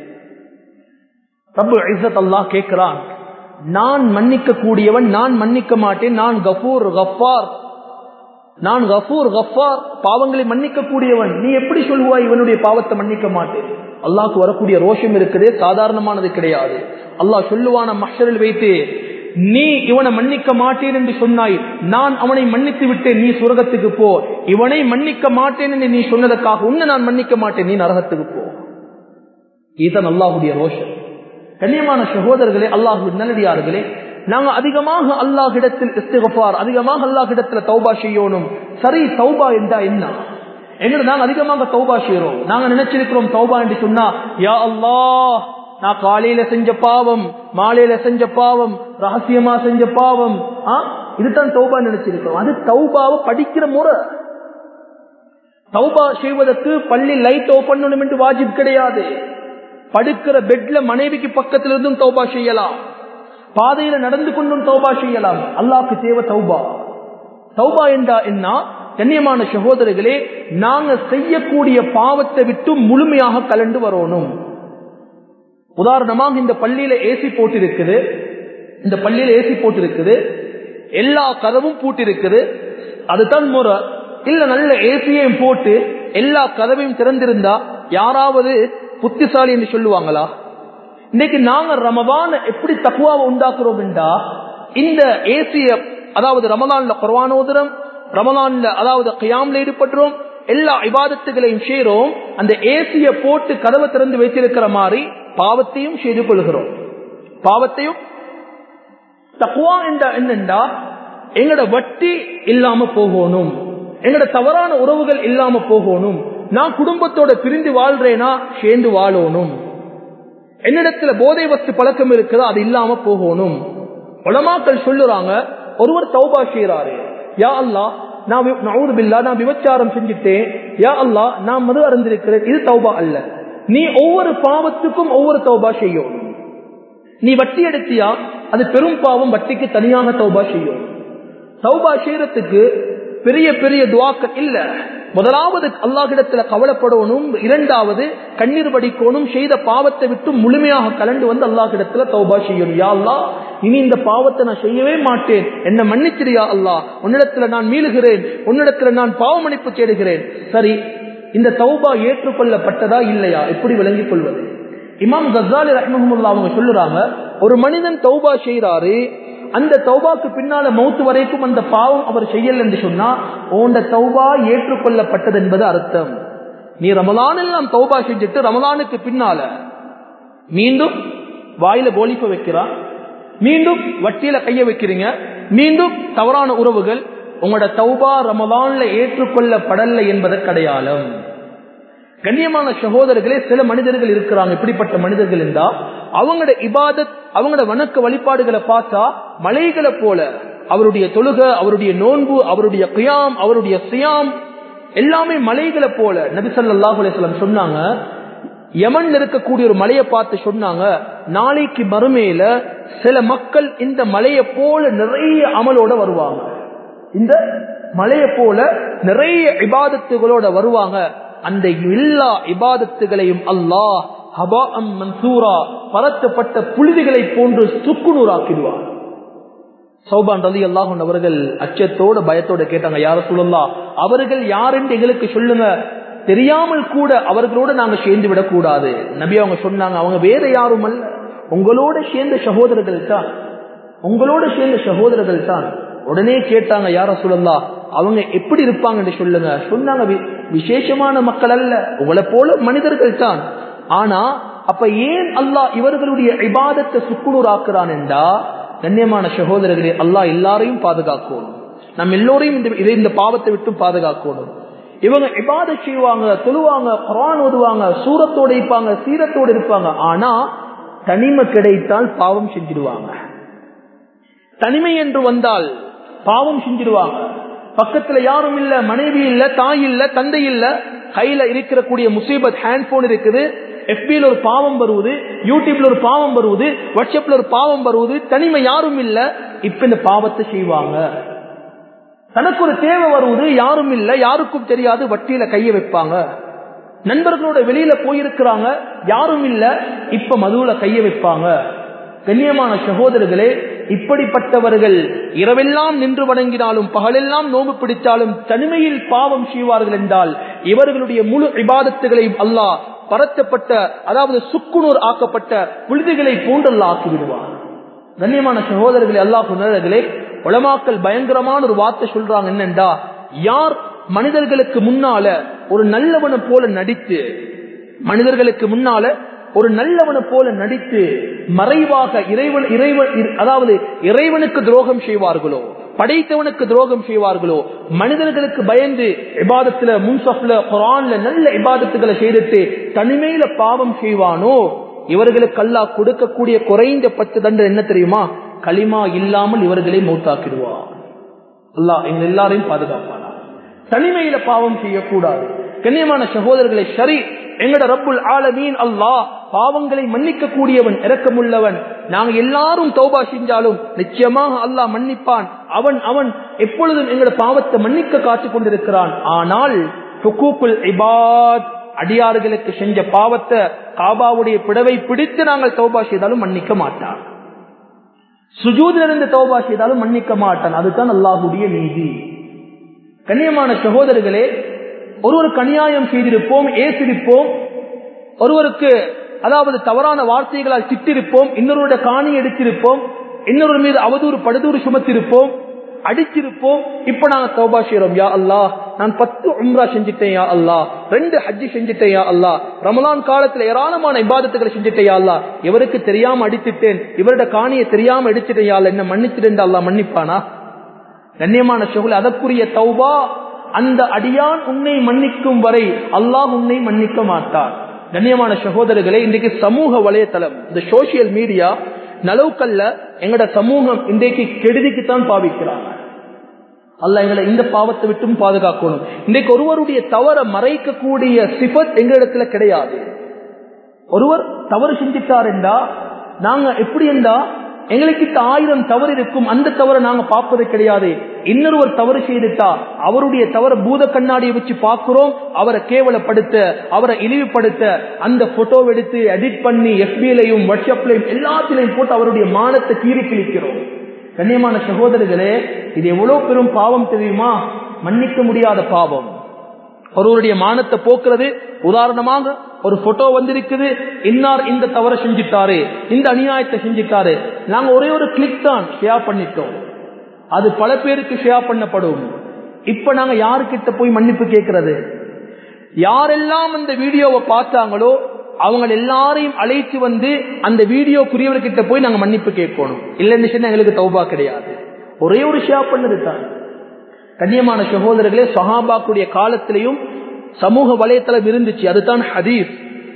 ரப்பு இசத் அல்லாஹ் கேட்கிறான் நான் மன்னிக்க கூடியவன் நான் மன்னிக்க மாட்டேன் நான் கஃபூர் கஃபார் நான் கஃபூர் கஃபார் பாவங்களை மன்னிக்க கூடியவன் நீ எப்படி சொல்லுவாய் இவனுடைய பாவத்தை மன்னிக்க மாட்டேன் அல்லாஹ்க்கு வரக்கூடிய ரோஷம் இருக்குது சாதாரணமானது கிடையாது அல்லாஹ் சொல்லுவான மஷரில் வைத்து நீ இவனை மன்னிக்க மாட்டேன் என்று சொன்னாய் நான் அவனை மன்னித்து விட்டேன் நீ சுரகத்துக்கு போ இவனை மன்னிக்க மாட்டேன் என்று நீ சொன்னதற்காக உன்னை நான் மன்னிக்க மாட்டேன் நீ நரகத்துக்கு போ இதுதான் அல்லாஹுடைய ரோஷம் கண்ணியமான சகோதரர்களே அல்லாஹு நல்லடியார்களே நாங்க அதிகமாக அல்லாஹிடத்தில் இஸ்திகபார் அதிகமாக அல்லாஹிடத்துல தௌபா செய்யணும் சரி தௌபா என்றா என்ன எங்க நாங்க அதிகமாக தௌபா செய்யறோம் நாங்க நினைச்சிருக்கிறோம் தௌபா என்று சொன்னா யா அல்லாஹ் நான் காலையில செஞ்ச பாவம் மாலையில செஞ்ச பாவம் ரகசியமா செஞ்ச பாவம் இதுதான் தௌபா நினைச்சிருக்கிறோம் அது தௌபாவை படிக்கிற முறை தௌபா செய்வதற்கு பள்ளி லைட் ஓபன் பண்ணணும் என்று வாஜிப் கிடையாது படுக்கிற பெட்ல மனைவிக்கு பக்கத்துல இருந்தும் தௌபா செய்யலாம் பாதையில நடந்து கொண்டும் தௌபா செய்யலாம் அல்லாக்கு தேவை தௌபா தௌபா என்றா என்ன கண்ணியமான சகோதரர்களே நாங்க செய்யக்கூடிய பாவத்தை விட்டு முழுமையாக கலண்டு வரணும் உதாரணமாக இந்த பள்ளியில ஏசி போட்டு இருக்குது இந்த பள்ளியில ஏசி போட்டு இருக்குது எல்லா கதவும் பூட்டி இருக்குது அதுதான் முறை இல்ல நல்ல ஏசியையும் போட்டு எல்லா கதவையும் திறந்திருந்தா யாராவது புத்திசாலி என்று சொல்லுவாங்களா இன்னைக்கு நாங்க ரமவான எப்படி தக்குவாவை உண்டாக்குறோம் என்றா இந்த ஏசிய அதாவது ரமலான்ல குர்வானோதரம் ரமலான்ல அதாவது கையாம்ல ஈடுபடுறோம் எல்லா இபாதத்துகளையும் செய்யறோம் அந்த ஏசிய போட்டு கதவை திறந்து வைத்திருக்கிற மாதிரி பாவத்தையும் செய்து கொள்கிறோம் பாவத்தையும் தக்குவா என்ற என்னண்டா எங்கட வட்டி இல்லாம போகணும் எங்கட தவறான உறவுகள் இல்லாம போகணும் நான் குடும்பத்தோட பிரிந்து வாழ்றேனா சேர்ந்து வாழணும் என்னிடத்துல போதை வஸ்து பழக்கம் இருக்குதோ அது இல்லாம போகணும் உலமாக்கள் சொல்லுறாங்க ஒருவர் தௌபா செய்யறாரு யா அல்லா நான் நவுது பில்லா நான் விபச்சாரம் செஞ்சுட்டேன் யா அல்லா நான் மது அறிந்திருக்கிறேன் இது தௌபா அல்ல நீ ஒவ்வொரு பாவத்துக்கும் ஒவ்வொரு தௌபா செய்யும் நீ வட்டி எடுத்தியா அது பெரும் பாவம் வட்டிக்கு தனியாக தௌபா செய்யும் தௌபா செய்யறதுக்கு பெரிய பெரிய துவாக்கள் இல்ல முதலாவது அல்லாஹிடத்துல கவலைப்படணும் இரண்டாவது கண்ணீர் வடிக்கணும் செய்த பாவத்தை விட்டு முழுமையாக கலண்டு வந்து அல்லாஹிடத்துல தௌபா செய்யணும் யா அல்லா இனி இந்த பாவத்தை நான் செய்யவே மாட்டேன் என்ன மன்னிச்சிரியா அல்லா உன்னிடத்துல நான் மீளுகிறேன் உன்னிடத்துல நான் பாவ மன்னிப்பு தேடுகிறேன் சரி இந்த தௌபா ஏற்றுக்கொள்ளப்பட்டதா இல்லையா எப்படி விளங்கிக் கொள்வது இமாம் கசாலி ரஹ்மஹமுல்லா அவங்க சொல்லுறாங்க ஒரு மனிதன் தௌபா செய்யறாரு அந்த தௌபாக்கு பின்னால மௌத்து வரைக்கும் அந்த பாவம் அவர் செய்யல என்று சொன்னா உண்ட தௌபா ஏற்றுக்கொள்ளப்பட்டது என்பது அர்த்தம் நீ ரமலான் எல்லாம் தௌபா செஞ்சுட்டு ரமலானுக்கு பின்னால மீண்டும் வாயில கோலிப்ப வைக்கிறான் மீண்டும் வட்டியில கைய வைக்கிறீங்க மீண்டும் தவறான உறவுகள் உங்களோட தௌபா ரமலான்ல ஏற்றுக்கொள்ளப்படலை என்பதற்கு அடையாளம் கண்ணியமான சகோதரர்களே சில மனிதர்கள் இருக்கிறாங்க இப்படிப்பட்ட மனிதர்கள் இருந்தா அவங்களோட இபாதத் அவங்களோட வணக்க வழிபாடுகளை பார்த்தா மலைகளை போல அவருடைய தொழுக அவருடைய நோன்பு அவருடைய கியாம் அவருடைய சியாம் எல்லாமே மலைகளை போல நபிசல்லாஹு அலிஸ்லாம் சொன்னாங்க யமன்ல இருக்கக்கூடிய ஒரு மலையை பார்த்து சொன்னாங்க நாளைக்கு மறுமையில சில மக்கள் இந்த மலையை போல நிறைய அமலோட வருவாங்க இந்த மலையை போல நிறைய இபாதத்துகளோட வருவாங்க அந்த எல்லா இபாதத்துகளையும் அல்லாஹ் ஹபா அம் மன்சூரா பரத்தப்பட்ட புழுதிகளை போன்று சுக்குநூறாக்கிடுவார் சௌபான் ரதி அல்லாஹன் அவர்கள் அச்சத்தோட பயத்தோட கேட்டாங்க யார சொல்லலா அவர்கள் யார் என்று எங்களுக்கு சொல்லுங்க தெரியாமல் கூட அவர்களோட நாங்க சேர்ந்து விடக் கூடாது நபி அவங்க சொன்னாங்க அவங்க வேற யாரும் அல்ல உங்களோட சேர்ந்த சகோதரர்கள் தான் உங்களோட சேர்ந்த சகோதரர்கள் தான் உடனே கேட்டாங்க யார சொல்லலா அவங்க எப்படி இருப்பாங்க என்று சொல்லுங்க சொன்னாங்க விசேஷமான மக்கள் அல்ல உங்களை போல மனிதர்கள் தான் ஆனா அப்ப ஏன் அல்லாஹ் இவர்களுடைய இபாதத்தை சுக்குநூர் ஆக்குறான் என்றா கண்ணியமான சகோதரர்களே அல்லாஹ் எல்லாரையும் பாதுகாக்கணும் நம்ம எல்லோரையும் இந்த இந்த பாவத்தை விட்டு பாதுகாக்கணும் இவங்க இபாத செய்வாங்க தொழுவாங்க குரான் ஓதுவாங்க சூரத்தோடு இருப்பாங்க சீரத்தோடு இருப்பாங்க ஆனா தனிமை கிடைத்தால் பாவம் செஞ்சிடுவாங்க தனிமை என்று வந்தால் பாவம் செஞ்சிடுவாங்க பக்கத்துல யாரும் இல்ல மனைவி இல்ல தாய் இல்ல தந்தை இல்ல கையில இருக்கிற கூடிய முசீபத் ஹேண்ட்போன் இருக்குது எஃபில ஒரு பாவம் வருவது யூடியூப்ல ஒரு பாவம் வருவது வாட்ஸ்அப்ல ஒரு பாவம் வருவது தனிமை யாரும் இல்ல இப்ப இந்த பாவத்தை செய்வாங்க தனக்கு ஒரு தேவை வருவது யாரும் இல்ல யாருக்கும் தெரியாது வட்டியில கைய வைப்பாங்க நண்பர்களோட வெளியில போயிருக்கிறாங்க யாரும் இல்ல இப்ப மதுவுல கைய வைப்பாங்க கண்ணியமான சகோதரர்களே இப்படிப்பட்டவர்கள் இரவெல்லாம் நின்று வணங்கினாலும் பகலெல்லாம் நோம்பு பிடித்தாலும் தனிமையில் பாவம் செய்வார்கள் என்றால் இவர்களுடைய முழு விவாதத்துகளையும் அல்லாஹ் பரத்தப்பட்ட அதாவது சுக்குநூர் ஆக்கப்பட்ட புழுதிகளை போன்றல்ல ஆக்கி விடுவார் கண்ணியமான சகோதரர்களே அல்லாஹ் உணர்வுகளே உலமாக்கள் பயங்கரமான ஒரு வார்த்தை சொல்றாங்க என்னண்டா யார் மனிதர்களுக்கு முன்னால ஒரு நல்லவனை போல நடித்து மனிதர்களுக்கு முன்னால ஒரு நல்லவனை போல நடித்து மறைவாக இறைவன் இறைவன் அதாவது இறைவனுக்கு துரோகம் செய்வார்களோ படைத்தவனுக்கு துரோகம் செய்வார்களோ மனிதர்களுக்கு பயந்து இபாதத்துல முன்சப்ல குரான்ல நல்ல இபாதத்துகளை செய்துட்டு தனிமையில பாவம் செய்வானோ இவர்களுக்கு அல்லாஹ் கொடுக்கக்கூடிய குறைந்த பத்து தண்டனை என்ன தெரியுமா களிமா இல்லாமல் இவர்களை மௌத்தாக்கிடுவார் அல்லாஹ் எங்க எல்லாரையும் பாதுகாப்பானா தனிமையில பாவம் செய்யக்கூடாது கண்ணியமான சகோதரர்களை சரி எங்கட ரப்புல் ஆலமீன் அல்லாஹ் பாவங்களை மன்னிக்க கூடியவன் இறக்கமுள்ளவன் நாங்க எல்லாரும் தௌபா செஞ்சாலும் நிச்சயமாக அல்லாஹ் மன்னிப்பான் அவன் அவன் எப்பொழுதும் எங்கட பாவத்தை மன்னிக்க காத்துக் கொண்டிருக்கிறான் ஆனால் இபாத் அடியார்களுக்கு செஞ்ச பாவத்தை காபாவுடைய பிடவை பிடித்து நாங்கள் தௌபா செய்தாலும் மன்னிக்க மாட்டான் சுஜூதிலிருந்து தௌபா செய்தாலும் மன்னிக்க மாட்டான் அதுதான் அல்லாஹுடைய நீதி கண்ணியமான சகோதரர்களே ஒருவருக்கு அநியாயம் செய்திருப்போம் ஏசிருப்போம் ஒருவருக்கு அதாவது தவறான வார்த்தைகளால் திட்டிருப்போம் இன்னொருடைய காணி எடுத்திருப்போம் இன்னொரு மீது அவதூறு படுதூறு சுமத்திருப்போம் அடிச்சிருப்போம் இப்ப நாங்க தௌபா செய்யறோம் யா அல்லா நான் பத்து உம்ரா செஞ்சுட்டேன் யா அல்லா ரெண்டு ஹஜ்ஜி செஞ்சுட்டேன் யா அல்லா ரமலான் காலத்துல ஏராளமான இபாதத்துகளை செஞ்சுட்டேன் யா அல்லா இவருக்கு தெரியாம அடித்துட்டேன் இவருடைய காணியை தெரியாம அடிச்சுட்டேன் யா என்ன மன்னிச்சிட்டு அல்லா மன்னிப்பானா கண்ணியமான சகுல் அதற்குரிய தௌபா அந்த அடியான் உன்னை மன்னிக்கும் வரை அல்லாஹ் உன்னை மன்னிக்க மாட்டார் கண்ணியமான சகோதரர்களே இன்றைக்கு சமூக வலைத்தளம் இந்த சோசியல் மீடியா நலவுக்கல்ல எங்கட சமூகம் இன்றைக்கு கெடுதிக்குத்தான் பாவிக்கிறாங்க அல்ல எங்களை இந்த பாவத்தை விட்டும் பாதுகாக்கணும் இன்றைக்கு ஒருவருடைய தவற மறைக்கக்கூடிய சிபத் எங்களிடத்துல கிடையாது ஒருவர் தவறு செஞ்சிட்டார் என்றா நாங்க எப்படி என்றா எங்களுக்கு ஆயிரம் தவறு இருக்கும் அந்த தவறை நாங்க பார்ப்பது கிடையாது இன்னொருவர் தவறு செய்துட்டா அவருடைய தவற பூத கண்ணாடியை வச்சு பார்க்கிறோம் அவரை கேவலப்படுத்த அவரை இழிவுபடுத்த அந்த போட்டோ எடுத்து எடிட் பண்ணி எஃபிலையும் வாட்ஸ்அப்லையும் எல்லாத்திலையும் போட்டு அவருடைய மானத்தை கீறி கிழிக்கிறோம் கண்ணியமான சகோதரர்களே இது எவ்வளவு பெரும் பாவம் தெரியுமா மன்னிக்க முடியாத பாவம் ஒருவருடைய மானத்தை போக்குறது உதாரணமாக ஒரு போட்டோ வந்திருக்குது இன்னார் இந்த தவறை செஞ்சிட்டாரு இந்த அநியாயத்தை செஞ்சிட்டாரு நாங்க ஒரே ஒரு கிளிக் தான் ஷேர் பண்ணிட்டோம் அது பல பேருக்கு ஷேர் பண்ணப்படும் இப்ப நாங்க யாருக்கிட்ட போய் மன்னிப்பு கேட்கறது யாரெல்லாம் அந்த வீடியோவை பார்த்தாங்களோ அவங்க எல்லாரையும் அழைத்து வந்து அந்த வீடியோக்குரியவர்கிட்ட போய் நாங்க மன்னிப்பு கேட்கணும் இல்லைன்னு சொன்னா எங்களுக்கு தௌபா கிடையாது ஒரே ஒரு ஷேர் பண்ணது தான் கண்ணியமான சகோதரர்களே சஹாபாக்குடைய காலத்திலையும் சமூக வலைத்தளம் இருந்துச்சு அதுதான் ஹதீஸ்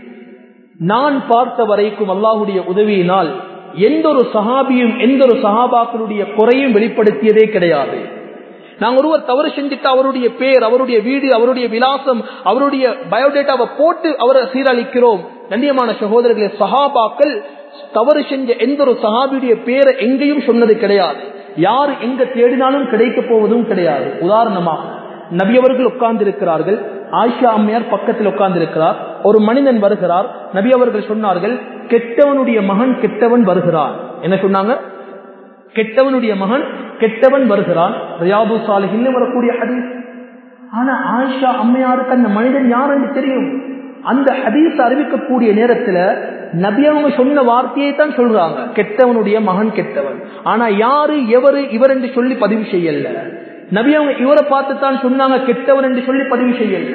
நான் பார்த்த வரைக்கும் அல்லாஹுடைய உதவியினால் எந்த ஒரு சஹாபியும் எந்த ஒரு சஹாபாக்களுடைய குறையும் வெளிப்படுத்தியதே கிடையாது நாங்க ஒருவர் தவறு செஞ்சுட்டு அவருடைய பேர் அவருடைய வீடு அவருடைய விலாசம் அவருடைய பயோடேட்டாவை போட்டு அவரை சீரழிக்கிறோம் கண்ணியமான சகோதரர்களே சஹாபாக்கள் தவறு செஞ்ச எந்த ஒரு சஹாபியுடைய பேரை எங்கேயும் சொன்னது கிடையாது யார் எங்க தேடினாலும் கிடைக்க போவதும் கிடையாது உதாரணமாக நபியவர்கள் உட்கார்ந்து இருக்கிறார்கள் ஆயிஷா அம்மையார் பக்கத்தில் உட்கார்ந்து இருக்கிறார் ஒரு மனிதன் வருகிறார் நபி அவர்கள் சொன்னார்கள் கெட்டவனுடைய மகன் கெட்டவன் வருகிறான் என்ன சொன்னாங்க கெட்டவனுடைய மகன் கெட்டவன் வருகிறான் ரியாது சாலிஹின்னு வரக்கூடிய ஹதீஸ் ஆனா ஆயிஷா அம்மையாருக்கு அந்த மனிதன் யார் என்று தெரியும் அந்த ஹதீஸ் அறிவிக்கக்கூடிய நேரத்துல நபி அவங்க சொன்ன வார்த்தையை தான் சொல்றாங்க கெட்டவனுடைய மகன் கெட்டவன் ஆனா யாரு எவரு இவர் என்று சொல்லி பதிவு செய்யல நபி அவங்க இவரை பார்த்து தான் சொன்னாங்க கெட்டவன் என்று சொல்லி பதிவு செய்யல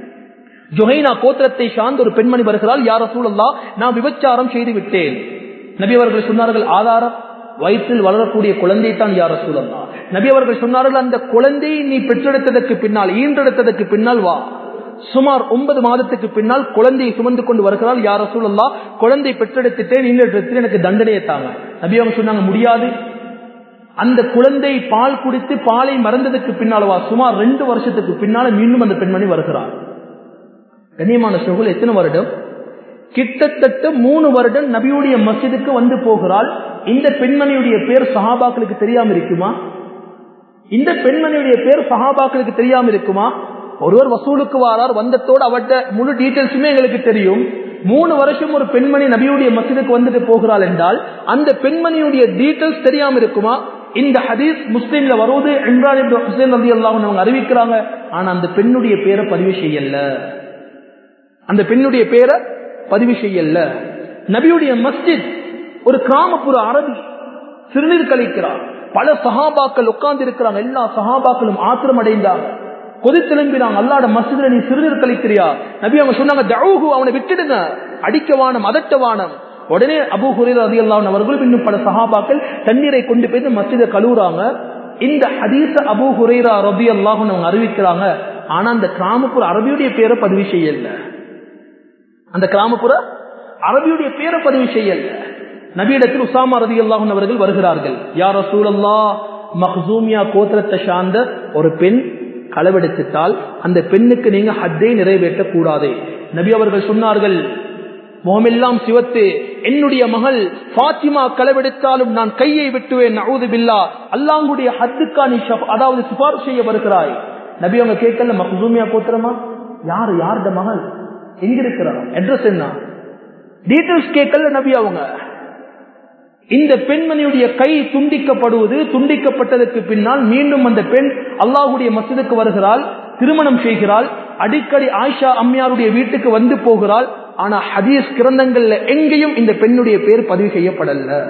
ஜொஹைனா கோத்திரத்தை சார்ந்த ஒரு பெண்மணி வருகிறாள் யார சூழல்லா நான் விபச்சாரம் செய்து விட்டேன் நபி அவர்கள் சொன்னார்கள் ஆதாரம் வயிற்றில் வளரக்கூடிய குழந்தை தான் யார சூழல்லா நபி அவர்கள் சொன்னார்கள் அந்த குழந்தையை நீ பெற்றெடுத்ததற்கு பின்னால் ஈன்றெடுத்ததற்கு பின்னால் வா சுமார் ஒன்பது மாதத்துக்கு பின்னால் குழந்தையை சுமந்து கொண்டு வருகிறாள் யார சூழல்லா குழந்தை பெற்றெடுத்துட்டேன் ஈன்றெடுத்து எனக்கு தண்டனையை தாங்க நபி அவங்க சொன்னாங்க முடியாது அந்த குழந்தை பால் குடித்து பாலை மறந்ததுக்கு பின்னாலவா சுமார் ரெண்டு வருஷத்துக்கு பின்னால மீண்டும் அந்த பெண்மணி வருகிறார் கண்ணியமான சகுல் எத்தனை வருடம் கிட்டத்தட்ட மூணு வருடம் நபியுடைய மசிதுக்கு வந்து போகிறாள் இந்த பெண்மணியுடைய பேர் சஹாபாக்களுக்கு தெரியாம இருக்குமா இந்த பெண்மணியுடைய பேர் சஹாபாக்களுக்கு தெரியாம இருக்குமா ஒருவர் வசூலுக்கு வாரார் வந்தத்தோடு அவட்ட முழு டீட்டெயில்ஸுமே எங்களுக்கு தெரியும் மூணு வருஷம் ஒரு பெண்மணி நபியுடைய மசிதுக்கு வந்துட்டு போகிறாள் என்றால் அந்த பெண்மணியுடைய டீட்டெயில்ஸ் தெரியாம இருக்குமா இந்த ஹதீஸ் முஸ்லீம்ல வருவது இம்ரான் ஹுசேன் நபி அல்லாஹ் அவங்க அறிவிக்கிறாங்க ஆனா அந்த பெண்ணுடைய பேரை பதிவு செய்யல அந்த பெண்ணுடைய பேரை பதிவு செய்யல நபியுடைய மஸ்ஜித் ஒரு கிராமப்புற அரபி சிறுநீர் கழிக்கிறார் பல சஹாபாக்கள் உட்கார்ந்து இருக்கிறாங்க எல்லா சஹாபாக்களும் ஆத்திரம் அடைந்தாங்க கொதித்தெலும்பினாங்க அல்லாட மசிதில நீ சிறுநீர் கழிக்கிறியா நபி அவங்க சொன்னாங்க தவுகு அவனை விட்டுடுங்க அடிக்கவானம் அதட்டவானம் உடனே அபு ஹுரேர் ரதி அல்லாஹ் அவர்களும் இன்னும் பல சஹாபாக்கள் தண்ணீரை கொண்டு போய் மசித கழுவுறாங்க இந்த ஹதீச அபு ஹுரேரா ரபி அல்லாஹ் அவங்க அறிவிக்கிறாங்க ஆனா அந்த கிராமப்புற அரபியுடைய பேரை பதிவு செய்யல அந்த கிராமப்புற அரபியுடைய பேரை பதிவு செய்யல நபியிடத்தில் உசாமா ரதி அல்லாஹன் அவர்கள் வருகிறார்கள் யார் சூழல்லா மஹூமியா கோத்திரத்தை சார்ந்த ஒரு பெண் களவெடுத்துட்டால் அந்த பெண்ணுக்கு நீங்க ஹத்தை நிறைவேற்ற கூடாது நபி அவர்கள் சொன்னார்கள் முகமெல்லாம் சிவத்து என்னுடைய மகள் பாத்திமா களவெடுத்தாலும் நான் கையை வெட்டுவேன் நவுது பில்லா அல்லாங்குடைய ஹத்துக்கா நீ அதாவது சிபாரிசு செய்ய வருகிறாய் நபி அவங்க கேட்கல மஹூமியா கோத்திரமா யாரு யாருட மகள் எங்க இருக்கிறார் அட்ரஸ் என்ன டீட்டெயில்ஸ் கேட்கல நபி அவங்க இந்த பெண்மணியுடைய கை துண்டிக்கப்படுவது துண்டிக்கப்பட்டதற்கு பின்னால் மீண்டும் அந்த பெண் அல்லாஹுடைய மசிதுக்கு வருகிறாள் திருமணம் செய்கிறாள் அடிக்கடி ஆயிஷா அம்மையாருடைய வீட்டுக்கு வந்து போகிறாள் ஆனா ஹதீஸ் கிரந்தங்கள்ல எங்கேயும் இந்த பெண்ணுடைய பேர் பதிவு செய்யப்படல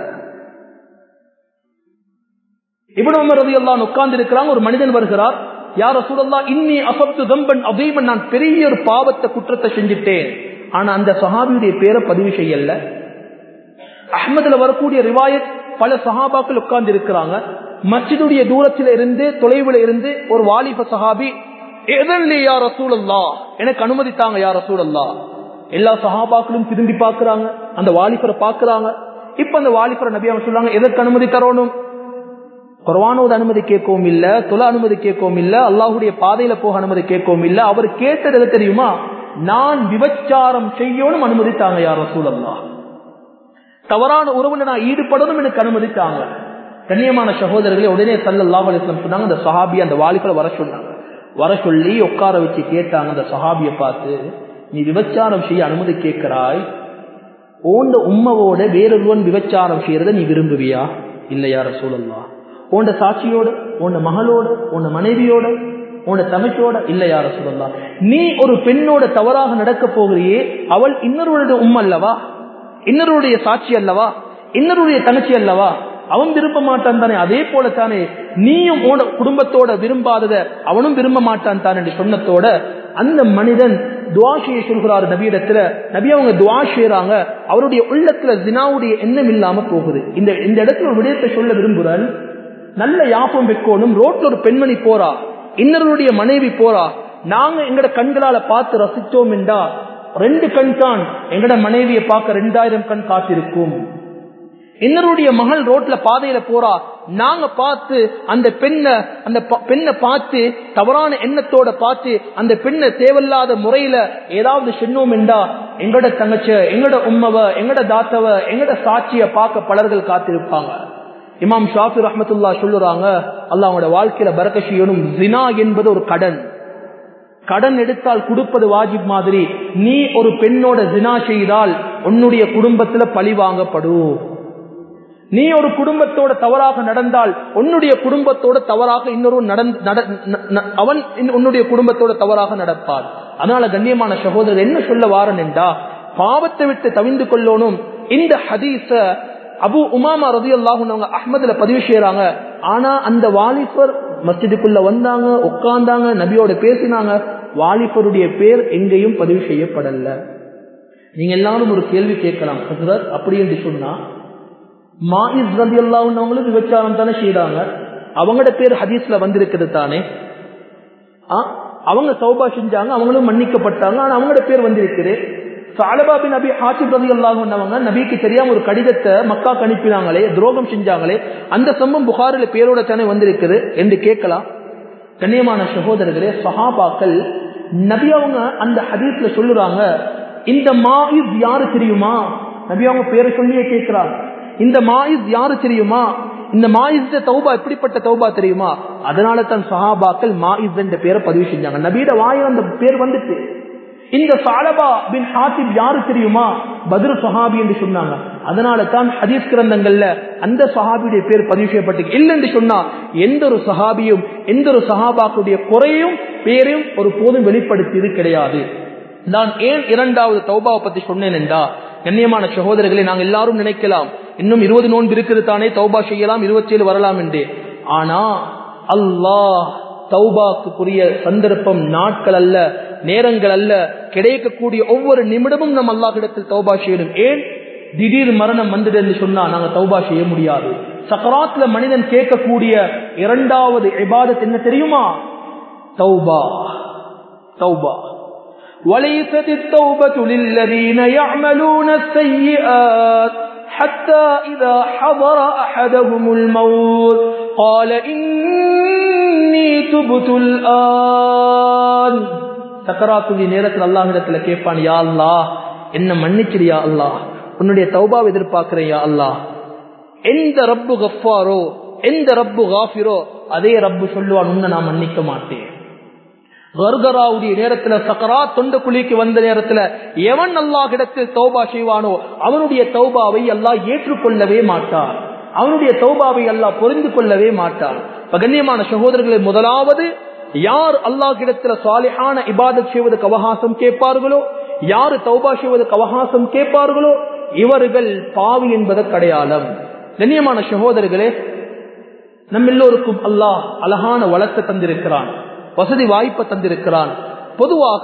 இவ்வளவு ரவி எல்லாம் உட்கார்ந்து இருக்கிறாங்க ஒரு மனிதன் வருகிறார் யார சூழல்லா இன்னி அசப்து தம்பன் அதீமன் நான் பெரிய ஒரு பாவத்தை குற்றத்தை செஞ்சுட்டேன் ஆனா அந்த சஹாபியுடைய பேரை பதிவு செய்யல அஹமதுல வரக்கூடிய ரிவாயத் பல சஹாபாக்கள் உட்கார்ந்து இருக்கிறாங்க மஸ்ஜிதுடைய தூரத்தில் இருந்து தொலைவில் இருந்து ஒரு வாலிப சஹாபி எதன்லே யார் ரசூலல்லா எனக்கு அனுமதித்தாங்க யார் ரசூலல்லா எல்லா சஹாபாக்களும் திரும்பி பாக்குறாங்க அந்த வாலிபரை பாக்குறாங்க இப்ப அந்த வாலிபரை நபி அவங்க சொல்றாங்க எதற்கு அனுமதி தரணும் குரவானோட அனுமதி கேட்கவும் இல்ல தொலை அனுமதி கேட்கவும் இல்ல அல்லாஹுடைய பாதையில போக அனுமதி கேட்கவும் இல்ல அவர் கேட்டது எது தெரியுமா நான் விபச்சாரம் செய்யணும் அனுமதித்தாங்க யார் ரசூலல்லா தவறான உறவுல நான் ஈடுபடணும் எனக்கு அனுமதித்தாங்க கண்ணியமான சகோதரர்களே உடனே சல்லல்லாஹ் அலிஸ்லாம் சொன்னாங்க அந்த சஹாபி அந்த வாலிபரை வர சொன்னாங்க வர சொல்லி உட்கார வச்சு கேட்டாங்க அந்த சஹாபியை பார்த்து நீ விபச்சாரம் செய்ய அனுமதி கேட்கிறாய் ஓண்ட உம்மவோட வேறொருவன் விபச்சாரம் செய்யறத நீ விரும்புவியா இல்லையா ரசூலல்லா உண்ட சாட்சியோட உண்ட மகளோட உண்ட மனைவியோட உன்ன தமைச்சோட இல்ல யார சொல்லலாம் நீ ஒரு பெண்ணோட தவறாக நடக்க போகிறியே அவள் இன்னொருவருடைய உம் அல்லவா இன்னொருடைய சாட்சி அல்லவா இன்னொருடைய தங்கச்சி அல்லவா அவன் விரும்ப மாட்டான் தானே அதே போல தானே நீயும் உன குடும்பத்தோட விரும்பாதத அவனும் விரும்ப மாட்டான் தான் என்று சொன்னத்தோட அந்த மனிதன் துவா செய்ய சொல்கிறாரு நபியிடத்துல நபி அவங்க துவா செய்யறாங்க அவருடைய உள்ளத்துல ஜினாவுடைய எண்ணம் இல்லாம போகுது இந்த இந்த இடத்துல ஒரு விடயத்தை சொல்ல விரும்புறேன் நல்ல யாபம் வைக்கணும் ரோட்ல ஒரு பெண்மணி போறா இன்னொருடைய மனைவி போறா நாங்க எங்கட கண்களால பார்த்து ரசித்தோம் என்றா ரெண்டு கண் தான் எங்கட மனைவியை பார்க்க ரெண்டாயிரம் கண் காத்திருக்கும் இன்னருடைய மகள் ரோட்ல பாதையில போறா நாங்க பார்த்து அந்த பெண்ணை அந்த பெண்ணை பார்த்து தவறான எண்ணத்தோட பார்த்து அந்த பெண்ணை தேவையில்லாத முறையில ஏதாவது சொன்னோம் என்றா எங்கட தங்கச்ச எங்கட உம்மவ எங்கட தாத்தவ எங்கட சாட்சிய பார்க்க பலர்கள் காத்திருப்பாங்க இமாம் ஷாஃபி ரஹமத்துல்லா சொல்லுறாங்க அல்ல அவங்களோட வாழ்க்கையில பரக்க செய்யணும் ஜினா என்பது ஒரு கடன் கடன் எடுத்தால் கொடுப்பது வாஜிப் மாதிரி நீ ஒரு பெண்ணோட ஜினா செய்தால் உன்னுடைய குடும்பத்துல பழி வாங்கப்படும் நீ ஒரு குடும்பத்தோட தவறாக நடந்தால் உன்னுடைய குடும்பத்தோட தவறாக இன்னொரு அவன் உன்னுடைய குடும்பத்தோட தவறாக நடப்பார் அதனால கண்ணியமான சகோதரர் என்ன சொல்ல வாரன் என்றா பாவத்தை விட்டு தவிந்து கொள்ளணும் இந்த ஹதீஸ அபு உமாமா ரதி அல்லாஹும் அஹ்மதுல பதிவு செய்யறாங்க ஆனா அந்த வாலிபர் மஸ்ஜிதுக்குள்ள வந்தாங்க உட்கார்ந்தாங்க நபியோட பேசினாங்க வாலிபருடைய பேர் எங்கேயும் பதிவு செய்யப்படல நீங்க எல்லாரும் ஒரு கேள்வி கேட்கலாம் ஹசரத் அப்படி என்று சொன்னா மாயிஸ் ரதி அல்லாவுன்னவங்களுக்கு விபச்சாரம் தானே செய்யறாங்க அவங்களோட பேர் ஹதீஸ்ல வந்திருக்குது தானே அவங்க சௌபா செஞ்சாங்க அவங்களும் மன்னிக்கப்பட்டாங்க ஆனா அவங்களோட பேர் வந்திருக்குது சாலபாபின் நபி ஹாசிப் ரதி அல்லாஹுன்னவங்க நபிக்கு தெரியாம ஒரு கடிதத்தை மக்கா அனுப்பினாங்களே துரோகம் செஞ்சாங்களே அந்த சம்பவம் புகாரில பேரோட தானே வந்திருக்குது என்று கேட்கலாம் கண்ணியமான சகோதரர்களே சஹாபாக்கள் நபி அவங்க அந்த ஹதீஸ்ல சொல்லுறாங்க இந்த மாயிஸ் யாரு தெரியுமா நபி அவங்க பேரை சொல்லியே கேட்கிறாங்க இந்த மாயிஸ் யாரு தெரியுமா இந்த மாயிஸ் தௌபா எப்படிப்பட்ட தௌபா தெரியுமா அதனால தான் சஹாபாக்கள் மாயிஸ் என்ற பேரை பதிவு செஞ்சாங்க நபியோட வாயில் அந்த பேர் வந்துட்டு இந்த சாலபா பின் ஹாத்திப் யாரு தெரியுமா பத்ரு சஹாபி என்று சொன்னாங்க அதனால தான் ஹதீஸ் கிரந்தங்கள்ல அந்த சஹாபியுடைய பேர் பதிவு செய்யப்பட்டு இல்லை என்று சொன்னா எந்த ஒரு சஹாபியும் எந்த ஒரு சஹாபாக்குடைய குறையும் பேரையும் ஒரு போதும் வெளிப்படுத்தியது கிடையாது நான் ஏன் இரண்டாவது தௌபாவை பத்தி சொன்னேன் என்றா கண்ணியமான சகோதரர்களை நாங்கள் எல்லாரும் நினைக்கலாம் இன்னும் இருபது நோன்பு இருக்கிறது தானே தௌபா செய்யலாம் இருபத்தி ஏழு வரலாம் என்று ஆனா அல்லாஹ் தௌபாக்குரிய சந்தர்ப்பம் நாட்கள் அல்ல நேரங்கள் அல்ல கிடைக்கக்கூடிய ஒவ்வொரு நிமிடமும் நம் அல்லாஹிடத்தில் தௌபா செய்யணும் ஏன் திடீர் மரணம் வந்தது என்று சொன்னா நாங்க தௌபா செய்ய முடியாது சக்கராத்துல மனிதன் கேட்கக்கூடிய இரண்டாவது இபாதத் என்ன தெரியுமா தௌபா தௌபா وليست التوبة للذين يعملون السيئات حتى إذا حضر أحدهم الموت قال إني تبت الآن சக்கராத்துடைய நேரத்தில் அல்லாஹிடத்துல கேட்பான் யா அல்லா என்ன மன்னிச்சிரியா அல்லாஹ் உன்னுடைய தௌபாவை எதிர்பார்க்கிறேன் யா அல்லாஹ் எந்த ரப்பு கஃபாரோ எந்த ரப்பு காஃபிரோ அதே ரப்பு சொல்லுவான் உன்னை நான் மன்னிக்க மாட்டேன் கர்கராவுடைய நேரத்துல சக்கரா தொண்ட குழிக்கு வந்த நேரத்துல எவன் அல்லாஹிடத்தில் தௌபா செய்வானோ அவனுடைய தௌபாவை அல்லாஹ் ஏற்றுக்கொள்ளவே மாட்டார் அவனுடைய தௌபாவை அல்லாஹ் பொருந்து கொள்ளவே மாட்டார் இப்ப கண்ணியமான சகோதரர்களை முதலாவது யார் அல்லாஹிடத்துல சாலிஹான இபாதத் செய்வதற்கு அவகாசம் கேட்பார்களோ யாரு தௌபா செய்வதற்கு அவகாசம் கேட்பார்களோ இவர்கள் பாவி என்பதற்கு அடையாளம் கண்ணியமான சகோதரர்களே நம்ம எல்லோருக்கும் அல்லாஹ் அழகான வளத்தை தந்திருக்கிறான் வசதி வாய்ப்பை தந்திருக்கிறான் பொதுவாக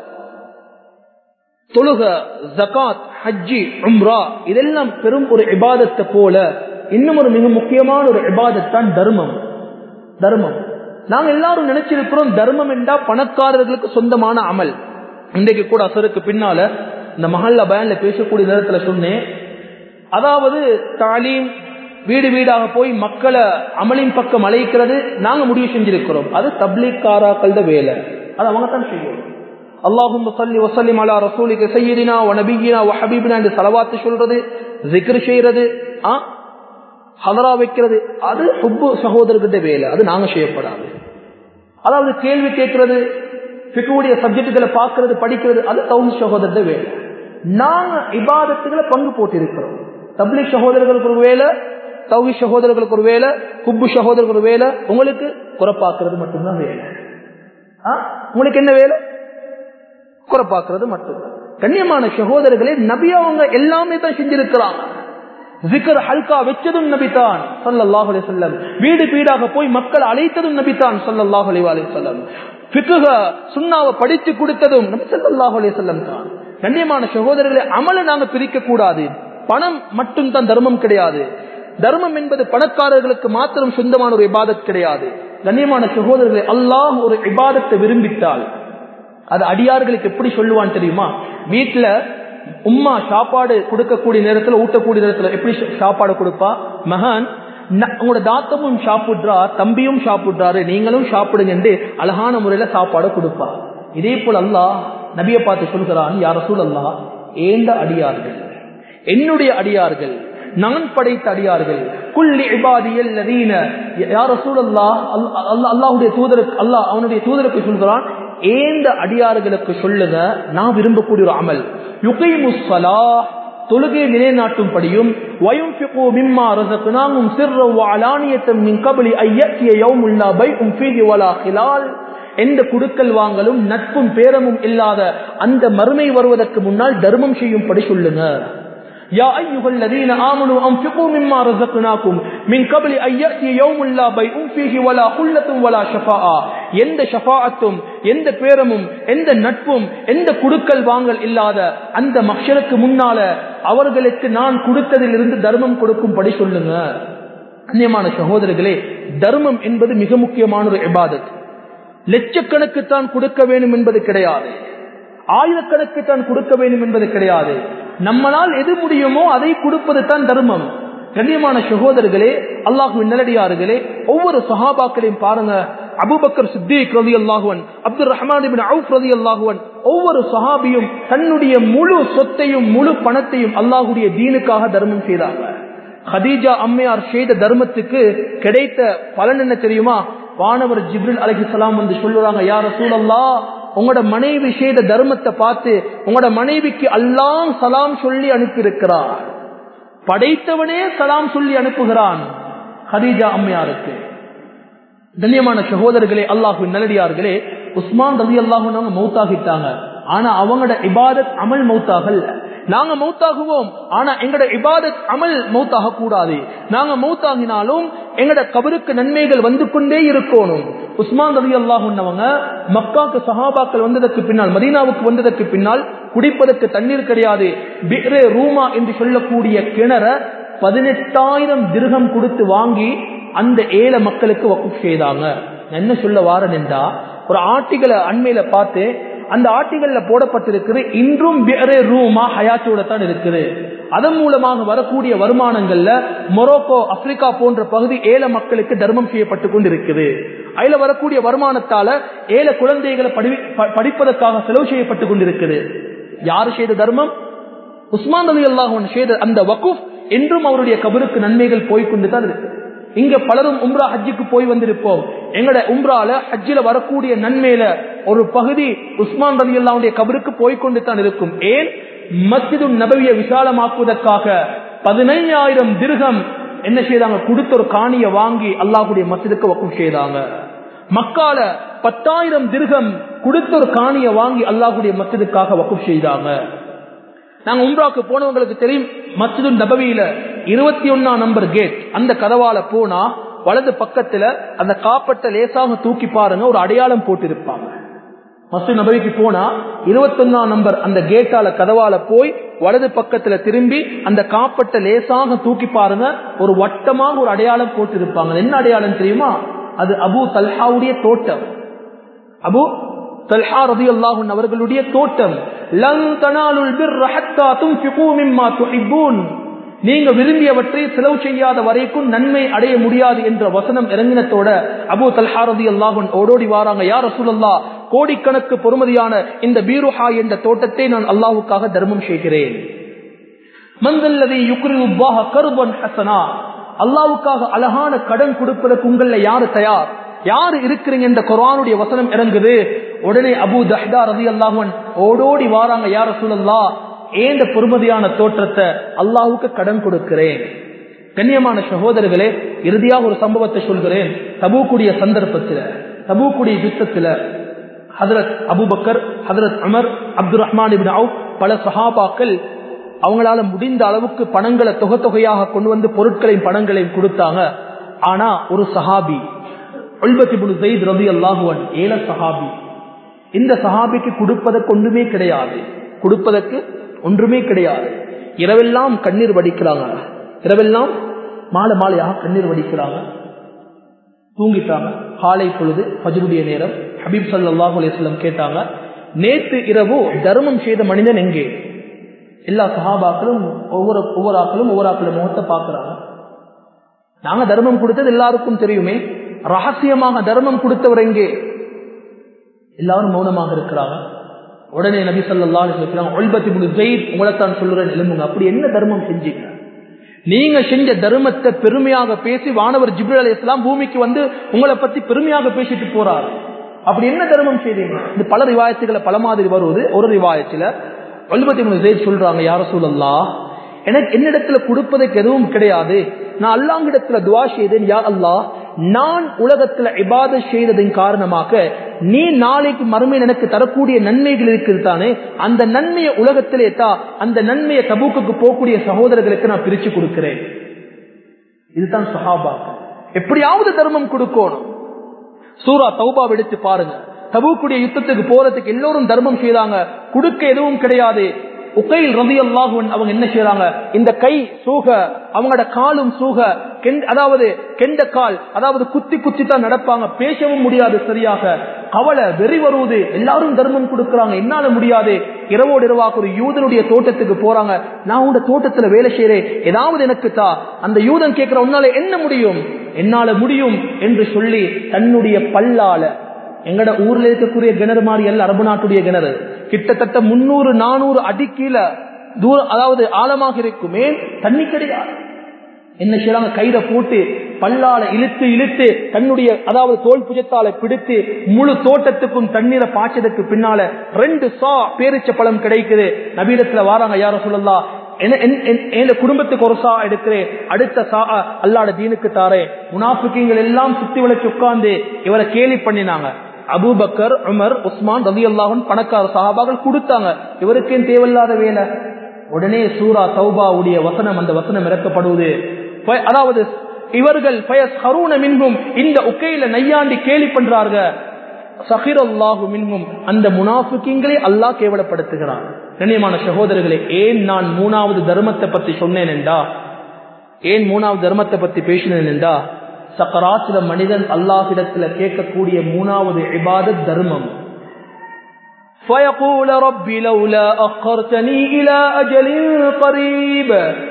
தொழுக ஜகாத் ஹஜ்ஜி உம்ரா இதெல்லாம் பெரும் ஒரு இபாதத்தை போல இன்னும் ஒரு மிக முக்கியமான ஒரு இபாதத் தான் தர்மம் தர்மம் நாங்க எல்லாரும் நினைச்சிருக்கிறோம் தர்மம் என்றா பணக்காரர்களுக்கு சொந்தமான அமல் இன்றைக்கு கூட அசருக்கு பின்னால இந்த மஹல்ல பயன்ல பேசக்கூடிய நேரத்துல சொன்னேன் அதாவது தாலீம் வீடு வீடாக போய் மக்களை அமலின் பக்கம் அழைக்கிறது நாங்க முடிவு செஞ்சிருக்கிறோம் அது தப்லீக்காராக்கள வேலை அது அவங்க தான் செய்யணும் அல்லாஹும் சொல்லி வசல்லிம் அலா ரசூலிக்கு சையதினா வனபிகினா வஹபீபினா என்று செலவாத்து சொல்றது ஜிக்ரு செய்யறது ஆ ஹதரா வைக்கிறது அது உப்பு சகோதரர்கிட்ட வேலை அது நாங்க செய்யப்படாது அதாவது கேள்வி கேட்கறது பிக்குடைய சப்ஜெக்டுகளை பார்க்கறது படிக்கிறது அது தௌஹி சகோதரர்கிட்ட வேலை நாங்க இபாதத்துகளை பங்கு போட்டிருக்கிறோம் தப்லீக் சகோதரர்களுக்கு ஒரு வேலை தௌஹி சகோதரர்களுக்கு ஒரு வேலை குப்பு சகோதரர்களுக்கு ஒரு வேலை உங்களுக்கு குறப்பாக்குறது மட்டும்தான் வேலை உங்களுக்கு என்ன வேலை குறப்பாக்குறது மட்டும்தான் கண்ணியமான சகோதரர்களே நபி அவங்க எல்லாமே தான் செஞ்சிருக்கிறாங்க ஜிக்கர் ஹல்கா வச்சதும் நபித்தான் சல்லல்லாஹ் அலி சொல்லம் வீடு வீடாக போய் மக்கள் அழைத்ததும் நபித்தான் சல்லல்லாஹ் அலி அலி சொல்லம் பிக்குக சுண்ணாவை படித்து கொடுத்ததும் நபி ஸல்லல்லாஹு அலைஹி வஸல்லம் தான் கண்ணியமான சகோதரர்களை அமல நாங்க பிரிக்க கூடாது பணம் மட்டும் தான் தர்மம் கிடையாது தர்மம் என்பது பணக்காரர்களுக்கு மாத்திரம் சொந்தமான ஒரு இபாதத் கிடையாது கண்ணியமான சகோதரர்களை அல்லாஹ் ஒரு இபாதத்தை விரும்பித்தால் அது அடியார்களுக்கு எப்படி சொல்லுவான் தெரியுமா வீட்டுல உம்மா சாப்பாடு கொடுக்கக்கூடிய நேரத்துல ஊட்டக்கூடிய நேரத்துல எப்படி சாப்பாடு கொடுப்பா மகன் உங்களோட தாத்தமும் சாப்பிடுறா தம்பியும் சாப்பிடுறாரு நீங்களும் சாப்பிடுங்க என்று அழகான முறையில சாப்பாடு கொடுப்பா இதே போல் அல்லாஹ் நபியை பார்த்து சொல்கிறான் யார சூழல்லா ஏந்த அடியார்கள் என்னுடைய அடியார்கள் நான் படைத்த அடியார்கள் குள்ளி இபாதியல் நவீன யார சூழல்லா அல்லாஹுடைய தூதருக்கு அல்லாஹ் அவனுடைய தூதருக்கு சொல்கிறான் ஏந்த அடியார்களுக்கு சொல்லுங்க நான் விரும்பக்கூடிய ஒரு அமல் யுகைமுஸ்ஸலா தொழுகை நிலைநாட்டும்படியும் وَيُنْفِقُوا مِمَّا رَزَقْنَاهُمْ سِرًّا وَعَلَانِيَةً مِنْ قَبْلِ أَنْ يَأْتِيَ يَوْمٌ لَا بَيْعٌ فِيهِ وَلَا خِلَالٌ எந்த குடுக்கல் வாங்கலும் நட்பும் பேரமும் இல்லாத அந்த மறுமை வருவதற்கு முன்னால் தர்மம் செய்யும்படி சொல்லுங்க يا أيها الذين آمنوا أنفقوا مما رزقناكم من قبل أن يأتي يوم لا بيع فيه ولا خلة ولا شفاعة எந்த ஷஃபாஅத்தும் எந்த பேரமும் எந்த நட்பும் எந்த குடுக்கல் வாங்கல் இல்லாத அந்த மக்ஷருக்கு முன்னால அவர்களுக்கு நான் கொடுத்ததிலிருந்து தர்மம் கொடுக்கும்படி சொல்லுங்க அந்நியமான சகோதரர்களே தர்மம் என்பது மிக முக்கியமான ஒரு இபாதத் லட்சக்கணக்கு தான் கொடுக்க வேண்டும் என்பது கிடையாது ஆயிரக்கணக்கு தான் கொடுக்க வேண்டும் என்பது கிடையாது நம்மளால் எது முடியுமோ அதை கொடுப்பது தான் தர்மம் கண்ணியமான சகோதரர்களே அல்லாஹுவின் நிலடியார்களே ஒவ்வொரு சஹாபாக்களையும் பாருங்க அபுபக்கர் சித்திக் ரதி அல்லாஹுவன் அப்துல் ரஹ்மான் அவுப் ரதி அல்லாஹுவன் ஒவ்வொரு சஹாபியும் தன்னுடைய முழு சொத்தையும் முழு பணத்தையும் அல்லாஹுடைய தீனுக்காக தர்மம் செய்தாங்க ஹதீஜா அம்மையார் செய்த தர்மத்துக்கு கிடைத்த பலன் என்ன தெரியுமா வானவர் ஜிப்ரில் அலிஹிசலாம் வந்து சொல்லுறாங்க யார சூழல்லா உங்களோட மனைவி செய்த தர்மத்தை பார்த்து உங்களோட மனைவிக்கு அல்லாம் சலாம் சொல்லி அனுப்பியிருக்கிறார் படைத்தவனே சலாம் சொல்லி அனுப்புகிறான் ஹதீஜா அம்மையாருக்கு கண்ணியமான சகோதரர்களே அல்லாஹு நல்லடியார்களே உஸ்மான் ரவி அல்லாஹு மௌத்தாகிட்டாங்க ஆனா அவங்களோட இபாதத் அமல் மௌத்தாகல் நாங்க மௌத்தாகுவோம் ஆனா எங்கட இபாதத் அமல் மௌத்தாக கூடாது நாங்க மௌத்தாகினாலும் எங்கட கபருக்கு நன்மைகள் வந்து கொண்டே இருக்கணும் உஸ்மான் ரவி அல்லாஹுன்னவங்க மக்காக்கு சஹாபாக்கள் வந்ததற்கு பின்னால் மதீனாவுக்கு வந்ததற்கு பின்னால் குடிப்பதற்கு தண்ணீர் கிடையாது பிக்ரே ரூமா என்று சொல்லக்கூடிய கிணற பதினெட்டாயிரம் திருகம் கொடுத்து வாங்கி அந்த ஏழை மக்களுக்கு வகுப்பு செய்தாங்க என்ன சொல்ல வாரன் என்றா ஒரு ஆட்டிகளை அண்மையில பார்த்து அந்த ஆட்டிகள்ல போடப்பட்டிருக்குது இன்றும் வேறே ரூமா ஹயாத்தோட தான் இருக்குது அதன் மூலமாக வரக்கூடிய வருமானங்கள்ல மொரோக்கோ ஆப்பிரிக்கா போன்ற பகுதி ஏழை மக்களுக்கு தர்மம் செய்யப்பட்டு கொண்டிருக்குது அதுல வரக்கூடிய வருமானத்தால ஏழை குழந்தைகளை படிப்பதற்காக செலவு செய்யப்பட்டு கொண்டிருக்குது யாரு செய்த தர்மம் உஸ்மான் அலி அல்லாஹன் செய்த அந்த வகுப் என்றும் அவருடைய கபருக்கு நன்மைகள் போய்கொண்டு தான் இருக்கு இங்க பலரும் உம்ரா ஹஜ்ஜுக்கு போய் வந்திருப்போம் எங்கட உம்ரால ஹஜ்ஜில வரக்கூடிய நன்மையில ஒரு பகுதி உஸ்மான் ரவி அல்லாவுடைய கபருக்கு போய்கொண்டு தான் இருக்கும் ஏன் மஸ்ஜிது நபவிய விசாலமாக்குவதற்காக பதினைஞ்சாயிரம் திருகம் என்ன செய்தாங்க கொடுத்த ஒரு காணிய வாங்கி அல்லாஹுடைய மஸ்ஜிதுக்கு வக்கும் செய்தாங்க மக்கால பத்தாயிரம் திருகம் கொடுத்த ஒரு காணிய வாங்கி அல்லாஹுடைய மஸ்ஜிதுக்காக வக்கும் செய்தாங்க நாங்க உம்ராக்கு போனவங்களுக்கு தெரியும் மஸ்ஜிது நபவியில இருபத்தி ஒன்னாம் நம்பர் கேட் அந்த கதவால போனா வலது பக்கத்துல அந்த காப்பட்ட லேசாக தூக்கி பாருங்க ஒரு அடையாளம் போட்டு இருப்பாங்க மஸ்ஜித் நபவிக்கு போனா இருபத்தொன்னாம் நம்பர் அந்த கேட்டால கதவால போய் வலது பக்கத்துல திரும்பி அந்த காப்பட்ட லேசாக தூக்கி பாருங்க ஒரு வட்டமாக ஒரு அடையாளம் போட்டு இருப்பாங்க என்ன அடையாளம் தெரியுமா அது அபு தல்ஹாவுடைய தோட்டம் அபு தல்ஹா ரதி அல்லாஹுன் அவர்களுடைய தோட்டம் லன் தனாலுல் பிர்ர ஹத்தா துன்ஃபிகு மிம்மா துஹிப்பூன் நீங்க விரும்பியவற்றை செலவு செய்யாத வரைக்கும் நன்மை அடைய முடியாது என்ற வசனம் இறங்கினத்தோட அபு தல்ஹா ரதி அல்லாஹுன் ஓடோடி வாராங்க யார் ரசூலல்லா கோடிக்கணக்கு பொறுமதியான இந்த பீருஹா என்ற தோட்டத்தை நான் அல்லாஹுக்காக தர்மம் செய்கிறேன் மந்தல்லதி யுக்ரிபாக கருபன் ஹசனா அல்லாவுக்காக அழகான கடன் கொடுப்பதற்கு உங்கள யாரு தயார் யாரு இருக்கிறீங்க என்ற குரானுடைய வசனம் இறங்குது உடனே அபு தஹ்தா ரதி அல்லாஹன் ஓடோடி வாராங்க யார சூழல்லா ஏந்த பொறுமதியான தோற்றத்தை அல்லாஹுக்கு கடன் கொடுக்கிறேன் கண்ணியமான சகோதரர்களே இறுதியாக ஒரு சம்பவத்தை சொல்கிறேன் தபூக்குடைய சந்தர்ப்பத்தில் தபூக்குடைய யுத்தத்தில் ஹதரத் அபுபக்கர் ஹதரத் அமர் அப்துல் ரஹ்மான் பல சஹாபாக்கள் அவங்களால முடிந்த அளவுக்கு பணங்களை தொகை தொகையாக கொண்டு வந்து பொருட்களையும் பணங்களையும் கொடுத்தாங்க ஆனா ஒரு சஹாபி ரதி அல்லாஹுவன் ஏல சஹாபி இந்த சஹாபிக்கு கொடுப்பதற்கு ஒன்றுமே கிடையாது கொடுப்பதற்கு ஒன்றுமே கிடையாது இரவெல்லாம் கண்ணீர் வடிக்கிறாங்க இரவெல்லாம் மாலை மாலையாக கண்ணீர் வடிக்கிறாங்க தூங்கிட்டாங்க காலை பொழுது ஃபஜ்ருடைய நேரம் ஹபீப் ஸல்லல்லாஹு அலைஹி வஸல்லம் கேட்டாங்க நேத்து இரவு தர்மம் செய்த மனிதன் எங்கே எல்லா சஹாபாக்களும் ஒவ்வொரு ஒவ்வொரு ஆக்களும் ஒவ்வொரு ஆக்களும் முகத்தை பார்க்கறாங்க நாங்க தர்மம் கொடுத்தது எல்லாருக்கும் தெரியுமே ரகசியமாக தர்மம் கொடுத்தவர் எங்கே எல்லாரும் மௌனமாக இருக்கிறாங்க உடனே நபி ஸல்லல்லாஹு அலைஹி வஸல்லம் உல்பத் இப்னு ஸைத் உங்களை தான் சொல்றேன் எழும்புங்க அப்படி என்ன தர்மம் செஞ்சீங்க நீங்க செஞ்ச தர்மத்தை பெருமையாக பேசி வானவர் ஜிப்ரல் அலைஹிஸ்ஸலாம் பூமிக்கு வந்து உங்களை பத்தி பெருமையாக பேசிட்டு போறாரு அப்படி என்ன தர்மம் செய்தீங்க இது பல ரிவாயத்துகளை பல மாதிரி வருவது ஒரு ரிவாயத்துல உல்பத் இப்னு ஸைத் சொல்றாங்க யார சொல்லலாம் எனக்கு என்னிடத்துல கொடுப்பதற்கு எதுவும் கிடையாது நான் அல்லாங்கிடத்துல துவா செய்தேன் யா அல்லாஹ் நான் உலகத்துல இபாத செய்ததின் காரணமாக நீ நாளைக்கு மறுமையில் எனக்கு தரக்கூடிய நன்மைகள் இருக்குது தானே அந்த நன்மையை உலகத்திலே தா அந்த நன்மையை தபூக்குக்கு போகக்கூடிய சகோதரர்களுக்கு நான் பிரிச்சு கொடுக்கிறேன் இதுதான் சஹாபா எப்படியாவது தர்மம் கொடுக்கணும் சூரா தௌபா எடுத்து பாருங்க தபூக்குடைய யுத்தத்துக்கு போறதுக்கு எல்லோரும் தர்மம் செய்தாங்க கொடுக்க எதுவும் கிடையாது உகையில் ரதி அல்லாஹுவன் அவங்க என்ன செய்யறாங்க இந்த கை சூக அவங்களோட காலும் சூக அதாவது கெண்ட கால் அதாவது குத்தி குத்தி தான் நடப்பாங்க பேசவும் முடியாது சரியாக கவலை வெறி வருவது எல்லாரும் தர்மம் கொடுக்கறாங்க என்னால முடியாது இரவோடு இரவாக ஒரு யூதனுடைய தோட்டத்துக்கு போறாங்க நான் உங்க தோட்டத்துல வேலை செய்யறேன் ஏதாவது எனக்கு தா அந்த யூதன் கேட்கிற உன்னால என்ன முடியும் என்னால முடியும் என்று சொல்லி தன்னுடைய பல்லால எங்கட ஊர்ல இருக்கக்கூடிய கிணறு மாதிரி அல்ல அரபு நாட்டுடைய கிணறு கிட்டத்தட்ட முன்னூறு நானூறு அடி கீழே தூரம் அதாவது ஆழமாக இருக்குமே தண்ணி கிடையாது என்ன செய்யறாங்க கையில போட்டு பல்லால இழுத்து இழுத்து தன்னுடைய அதாவது தோல் புஜத்தால பிடித்து முழு தோட்டத்துக்கும் தண்ணீரை பாய்ச்சதுக்கு பின்னால ரெண்டு சா பேரிச்ச பழம் கிடைக்குது நவீனத்துல வாராங்க யார சொல்லலாம் என் குடும்பத்துக்கு ஒரு சா எடுக்கிறேன் அடுத்த சா அல்லாட தீனுக்கு தாரே முனாஃபிக்கீங்கள் எல்லாம் சுத்தி வளைச்சு உட்கார்ந்து இவரை கேலி பண்ணினாங்க அபூபக்கர் உமர் உஸ்மான் ரவி அல்லாஹன் பணக்கார சஹாபாக்கள் கொடுத்தாங்க இவருக்கே தேவையில்லாத வேலை உடனே சூரா தௌபாவுடைய வசனம் அந்த வசனம் இறக்கப்படுவது அதாவது இவர்கள் மின்கும் இந்த உக்கையில நையாண்டி கேலி பண்றாங்க சஹிர் அல்லாஹு மின்கும் அந்த முனாஃபிக்கிங்களே அல்லாஹ் கேவலப்படுத்துகிறான் கண்ணியமான சகோதரர்களே ஏன் நான் மூணாவது தர்மத்தை பத்தி சொன்னேன் என்றா ஏன் மூணாவது தர்மத்தை பத்தி பேசினேன் என்றா சக்கராத்திர மனிதன் அல்லாஹிடத்துல கேட்கக்கூடிய மூணாவது இபாதத் தர்மம் فيقول رب لولا أخرتني إلى أجل قريب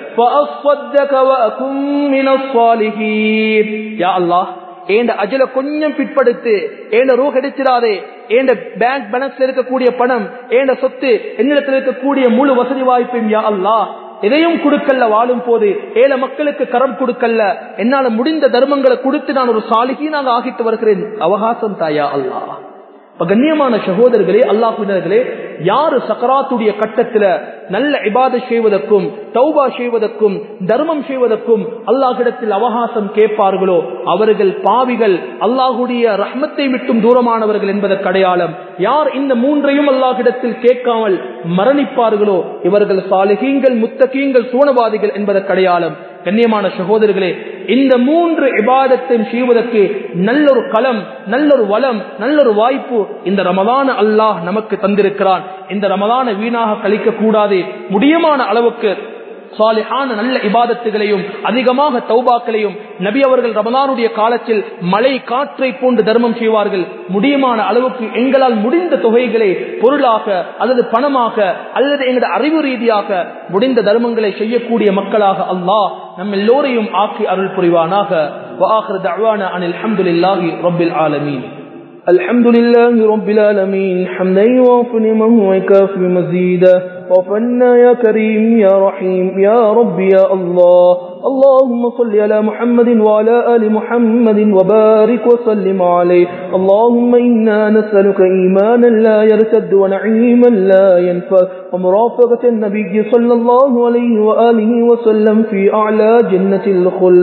فأصدك وأكن من الصالحين يا الله ஏண்ட அஜல கொஞ்சம் பிற்படுத்து ஏண்ட ரூ கிடைச்சிடாதே ஏண்ட பேங்க் பேலன்ஸ்ல இருக்கக்கூடிய பணம் ஏண்ட சொத்து என்னிடத்தில் இருக்கக்கூடிய முழு வசதி வாய்ப்பையும் யா அல்லாஹ் எதையும் கொடுக்கல்ல வாழும் போது ஏழை மக்களுக்கு கரம் கொடுக்கல்ல என்னால முடிந்த தர்மங்களை கொடுத்து நான் ஒரு சாலிகி நான் ஆகிட்டு வருகிறேன் அவகாசம் தாயா அல்லா கண்ணியமான சகோதரர்களே அல்லாஹினர்களே யாரு சக்கராத்துடைய கட்டத்துல நல்ல இபாத செய்வதற்கும் தௌபா செய்வதற்கும் தர்மம் செய்வதற்கும் அல்லாஹிடத்தில் அவகாசம் கேட்பார்களோ அவர்கள் பாவிகள் அல்லாஹுடைய ரஹ்மத்தை விட்டும் தூரமானவர்கள் என்பதற்கு அடையாளம் யார் இந்த மூன்றையும் அல்லாஹிடத்தில் கேட்காமல் மரணிப்பார்களோ இவர்கள் சாலிகீங்கள் முத்தகீங்கள் சூனவாதிகள் என்பதற்கு அடையாளம் கண்ணியமான சகோதரர்களே இந்த மூன்று இபாதத்தையும் செய்வதற்கு நல்லொரு களம் நல்லொரு வளம் நல்லொரு வாய்ப்பு இந்த ரமதான அல்லாஹ் நமக்கு தந்திருக்கிறான் இந்த ரமதான வீணாக கழிக்க கூடாது முடியமான அளவுக்கு சாலிஹான நல்ல இபாதத்துகளையும் அதிகமாக தௌபாக்களையும் நபி அவர்கள் ரமலானுடைய காலத்தில் மழை காற்றை போன்று தர்மம் செய்வார்கள் முடியுமான அளவுக்கு எங்களால் முடிந்த தொகைகளை பொருளாக அல்லது பணமாக அல்லது எங்களது அறிவு ரீதியாக முடிந்த தர்மங்களை செய்யக்கூடிய மக்களாக அல்லாஹ் நம் எல்லோரையும் ஆக்கி அருள் புரிவானாக وآخر دعوانا عن الحمد لله رب العالمين الحمد لله رب العالمين حمدا يوافي من هو كافي مزيدا وفنا يا كريم يا رحيم يا رب يا الله اللهم صل على محمد وعلى آل محمد وبارك وسلم عليه اللهم إنا نسألك إيمانا لا يرتد ونعيما لا ينفذ ومرافقة النبي صلى الله عليه وآله وسلم في أعلى جنة الخل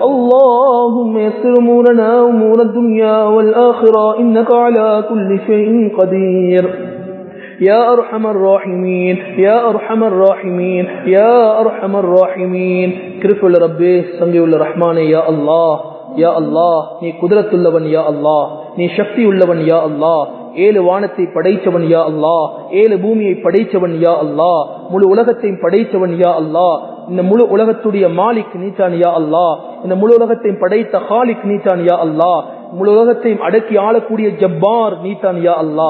اللهم يسر أمورنا أمور الدنيا والآخرة إنك على كل شيء قدير يا أرحم الراحمين يا أرحم الراحمين يا أرحم الراحمين كرف ربي سمي الرحمن يا الله யா அல்லாஹ் நீ குதிரத்துள்ளவன் யா அல்லாஹ் நீ சக்தி உள்ளவன் யா அல்லாஹ் ஏழு வானத்தை படைத்தவன் யா அல்லா ஏழு பூமியை படைத்தவன் யா அல்லா முழு உலகத்தையும் படைத்தவன் யா அல்லா இந்த முழு உலகத்துடைய மாலிக் நீச்சான் யா அல்லா இந்த முழு உலகத்தையும் படைத்த ஹாலிக் நீச்சான் யா அல்லா முழு உலகத்தையும் அடக்கி ஆளக்கூடிய ஜப்பார் நீத்தான் யா அல்லா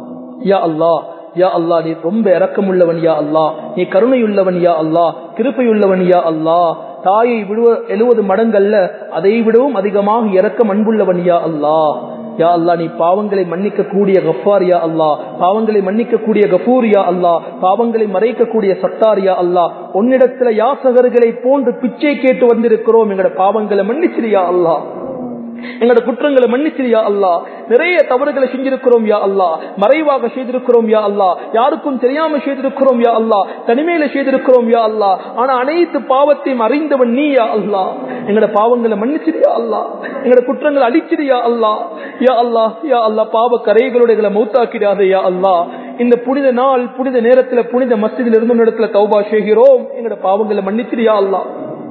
யா அல்லா யா அல்லா நீ ரொம்ப இரக்கமுள்ளவன் யா அல்லா நீ கருணையுள்ளவன் யா அல்லா கிருப்பையுள்ளவன் யா அல்லா தாயை விடுவ எழுவது மடங்கல்ல அதை விடவும் அதிகமாக இரக்கம் அன்புள்ளவன் யா அல்லா யா அல்லா நீ பாவங்களை மன்னிக்க கூடிய கஃபார் யா அல்லா பாவங்களை மன்னிக்க கூடிய கஃபூர் யா அல்லா பாவங்களை மறைக்கக்கூடிய சத்தார் யா அல்லா உன்னிடத்துல யாசகர்களை போன்று பிச்சை கேட்டு வந்திருக்கிறோம் எங்களோட பாவங்களை மன்னிச்சிரியா அல்லா எங்களோட குற்றங்களை மன்னிச்சிரியா அல்லா நிறைய தவறுகளை செஞ்சிருக்கிறோம் யா அல்லா மறைவாக செய்திருக்கிறோம் யா அல்லா யாருக்கும் தெரியாம செய்திருக்கிறோம் யா அல்லா தனிமையில செய்திருக்கிறோம் யா அல்லா ஆனா அனைத்து பாவத்தையும் அறிந்தவன் நீ யா அல்லா எங்களோட பாவங்களை மன்னிச்சிரியா அல்லா எங்களோட குற்றங்களை அழிச்சிரியா அல்லா யா அல்லா யா அல்லா பாவ கரைகளோட எங்களை மௌத்தாக்கிடாதே யா அல்லா இந்த புனித நாள் புனித நேரத்துல புனித மஸ்ஜிதில் இருந்து இடத்துல தௌபா செய்கிறோம் எங்களோட பாவங்களை மன்னிச்சிரியா அல்லா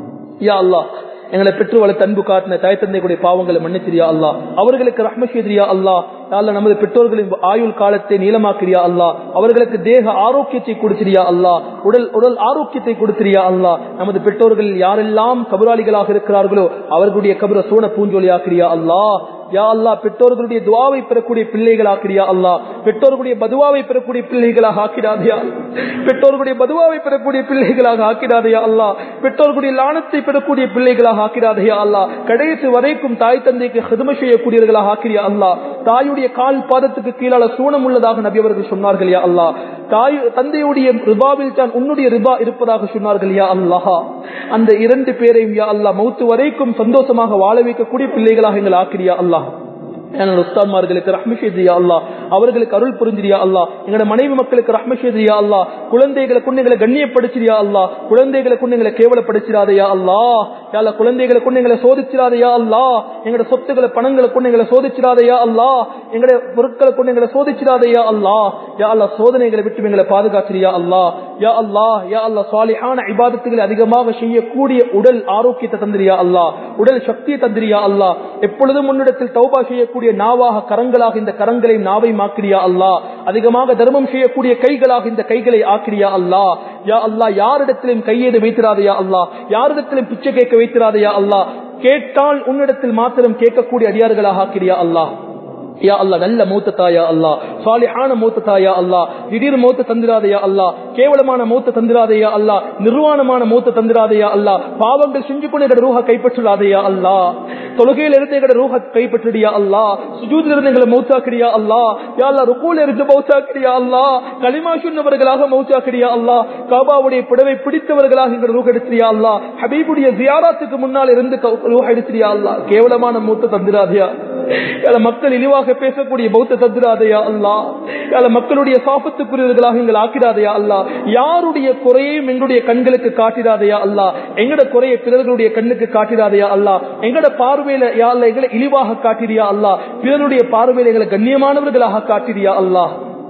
யா அல்லா எங்களை பெற்று வளர்த்த அன்பு காட்டின தாய் தந்தைகளுடைய பாவங்களை மன்னிச்சிரியா அல்லா அவர்களுக்கு ரஹ்ம செய்தியா அல்லா அல்ல நமது பெற்றோர்களின் ஆயுள் காலத்தை நீளமாக்கிறியா அல்லா அவர்களுக்கு தேக ஆரோக்கியத்தை கொடுத்திரியா அல்லா உடல் உடல் ஆரோக்கியத்தை கொடுத்திரியா அல்லா நமது பெற்றோர்கள் யாரெல்லாம் கபராளிகளாக இருக்கிறார்களோ அவர்களுடைய கபர சோன பூஞ்சொலியாக்கிறியா அல்லா யா அல்லா பெற்றோர்களுடைய துவாவை பெறக்கூடிய பிள்ளைகளாக்கிறியா அல்லா பெற்றோர்களுடைய பதுவாவை பெறக்கூடிய பிள்ளைகளாக ஆக்கிடாதையா பெற்றோர்களுடைய பதுவாவை பெறக்கூடிய பிள்ளைகளாக ஆக்கிடாதையா அல்லா பெற்றோர்களுடைய லானத்தை பெறக்கூடிய பிள்ளைகளாக ஆக்கிடாதையா அல்லா கடைசி வரைக்கும் தாய் தந்தைக்கு ஹிதம செய்யக்கூடியவர்களாக ஆக்கிறியா அல்லா தாயுடைய கால் பாதத்துக்கு கீழால சூனம் உள்ளதாக நபி அவர்கள் சொன்னார்கள் யா அல்லா தாய் தந்தையுடைய ரிபாவில் தான் உன்னுடைய ரிபா இருப்பதாக சொன்னார்கள் யா அல்லாஹா அந்த இரண்டு பேரையும் யா அல்லா மௌத்து வரைக்கும் சந்தோஷமாக வாழ வைக்கக்கூடிய பிள்ளைகளாக எங்கள் ஆக்கிரியா அல்லாஹ் உஸ்தான்மார்களுக்கு ரஹ்மஷேதியா அல்லா அவர்களுக்கு அருள் புரிஞ்சிரியா அல்லா எங்களோட மனைவி மக்களுக்கு ரஹ்மஷேதியா அல்லா குழந்தைகளை கொண்டு எங்களை கண்ணியப்படுத்திரியா அல்லா குழந்தைகளை கொண்டு எங்களை கேவலப்படுத்திடாதையா அல்லா யால குழந்தைகளை கொண்டு எங்களை சோதிச்சிடாதையா அல்லா எங்களோட சொத்துக்களை பணங்களை கொண்டு எங்களை சோதிச்சிடாதையா அல்லா எங்களுடைய பொருட்களை கொண்டு எங்களை சோதிச்சிடாதையா அல்லா யா அல்லா சோதனைகளை விட்டு எங்களை பாதுகாச்சிரியா அல்லா யா அல்லா யா அல்லா சாலிஹான இபாதத்துகளை அதிகமாக செய்யக்கூடிய உடல் ஆரோக்கியத்தை தந்திரியா அல்லா உடல் சக்தியை தந்திரியா அல்லா எப்பொழுதும் முன்னிடத்தில் தௌபா செய்யக்கூடிய நாவாக கரங்களாக இந்த கரங்களை நாவை மாக்கிரியா அல்லா அதிகமாக தர்மம் செய்யக்கூடிய கைகளாக இந்த கைகளை ஆக்கிரியா அல்லா யா அல்லா யாரிடத்திலும் கையேது வைத்திராதையா அல்லா யாரிடத்திலும் பிச்சை கேட்க வைத்திராதையா அல்லா கேட்டால் உன்னிடத்தில் மாத்திரம் கேட்கக்கூடிய அடியார்களாக ஆக்கிரியா அல்லா யா அல்லா நல்ல மூத்த தாயா அல்லா சாலிஹான மூத்த தாயா அல்லா திடீர் மூத்த தந்திராதையா அல்லா கேவலமான மூத்த தந்திராதையா அல்லா நிர்வாணமான மூத்த தந்திராதையா அல்லா பாவங்கள் செஞ்சு கொண்டு எங்கட ரூஹ கைப்பற்றாதையா அல்லா தொழுகையில இருந்து எங்கட ரூஹ கைப்பற்றியா அல்லா சுஜூதில் இருந்து எங்களை மௌத்தாக்கிறியா அல்லா யா அல்லா ருக்கூல இருந்து மௌத்தாக்கிறியா அல்லா களிமா சொன்னவர்களாக மௌத்தாக்கிறியா அல்லா காபாவுடைய புடவை பிடித்தவர்களாக எங்கள் ரூஹ எடுத்திரியா அல்லா ஹபீபுடைய ஜியாராத்துக்கு முன்னால் இருந்து ரூஹ எடுத்திரியா அல்லா கேவலமான மூத்த தந்திராதையா மக்கள் இழிவாக பேசக்கூடிய பௌத்த தந்திராதையா அல்லா மக்களுடைய சாபத்துக்குரியவர்களாக எங்கள் ஆக்கிடாதையா அல்லா யாருடைய குறையும் எங்களுடைய கண்களுக்கு காட்டிடாதையா அல்லா எங்கட குறைய பிறர்களுடைய கண்ணுக்கு காட்டிடாதையா அல்லா எங்கட பார்வையில யாழ்ல எங்களை இழிவாக காட்டிறியா அல்லா பிறருடைய பார்வையில எங்களை கண்ணியமானவர்களாக காட்டிறியா அல்லா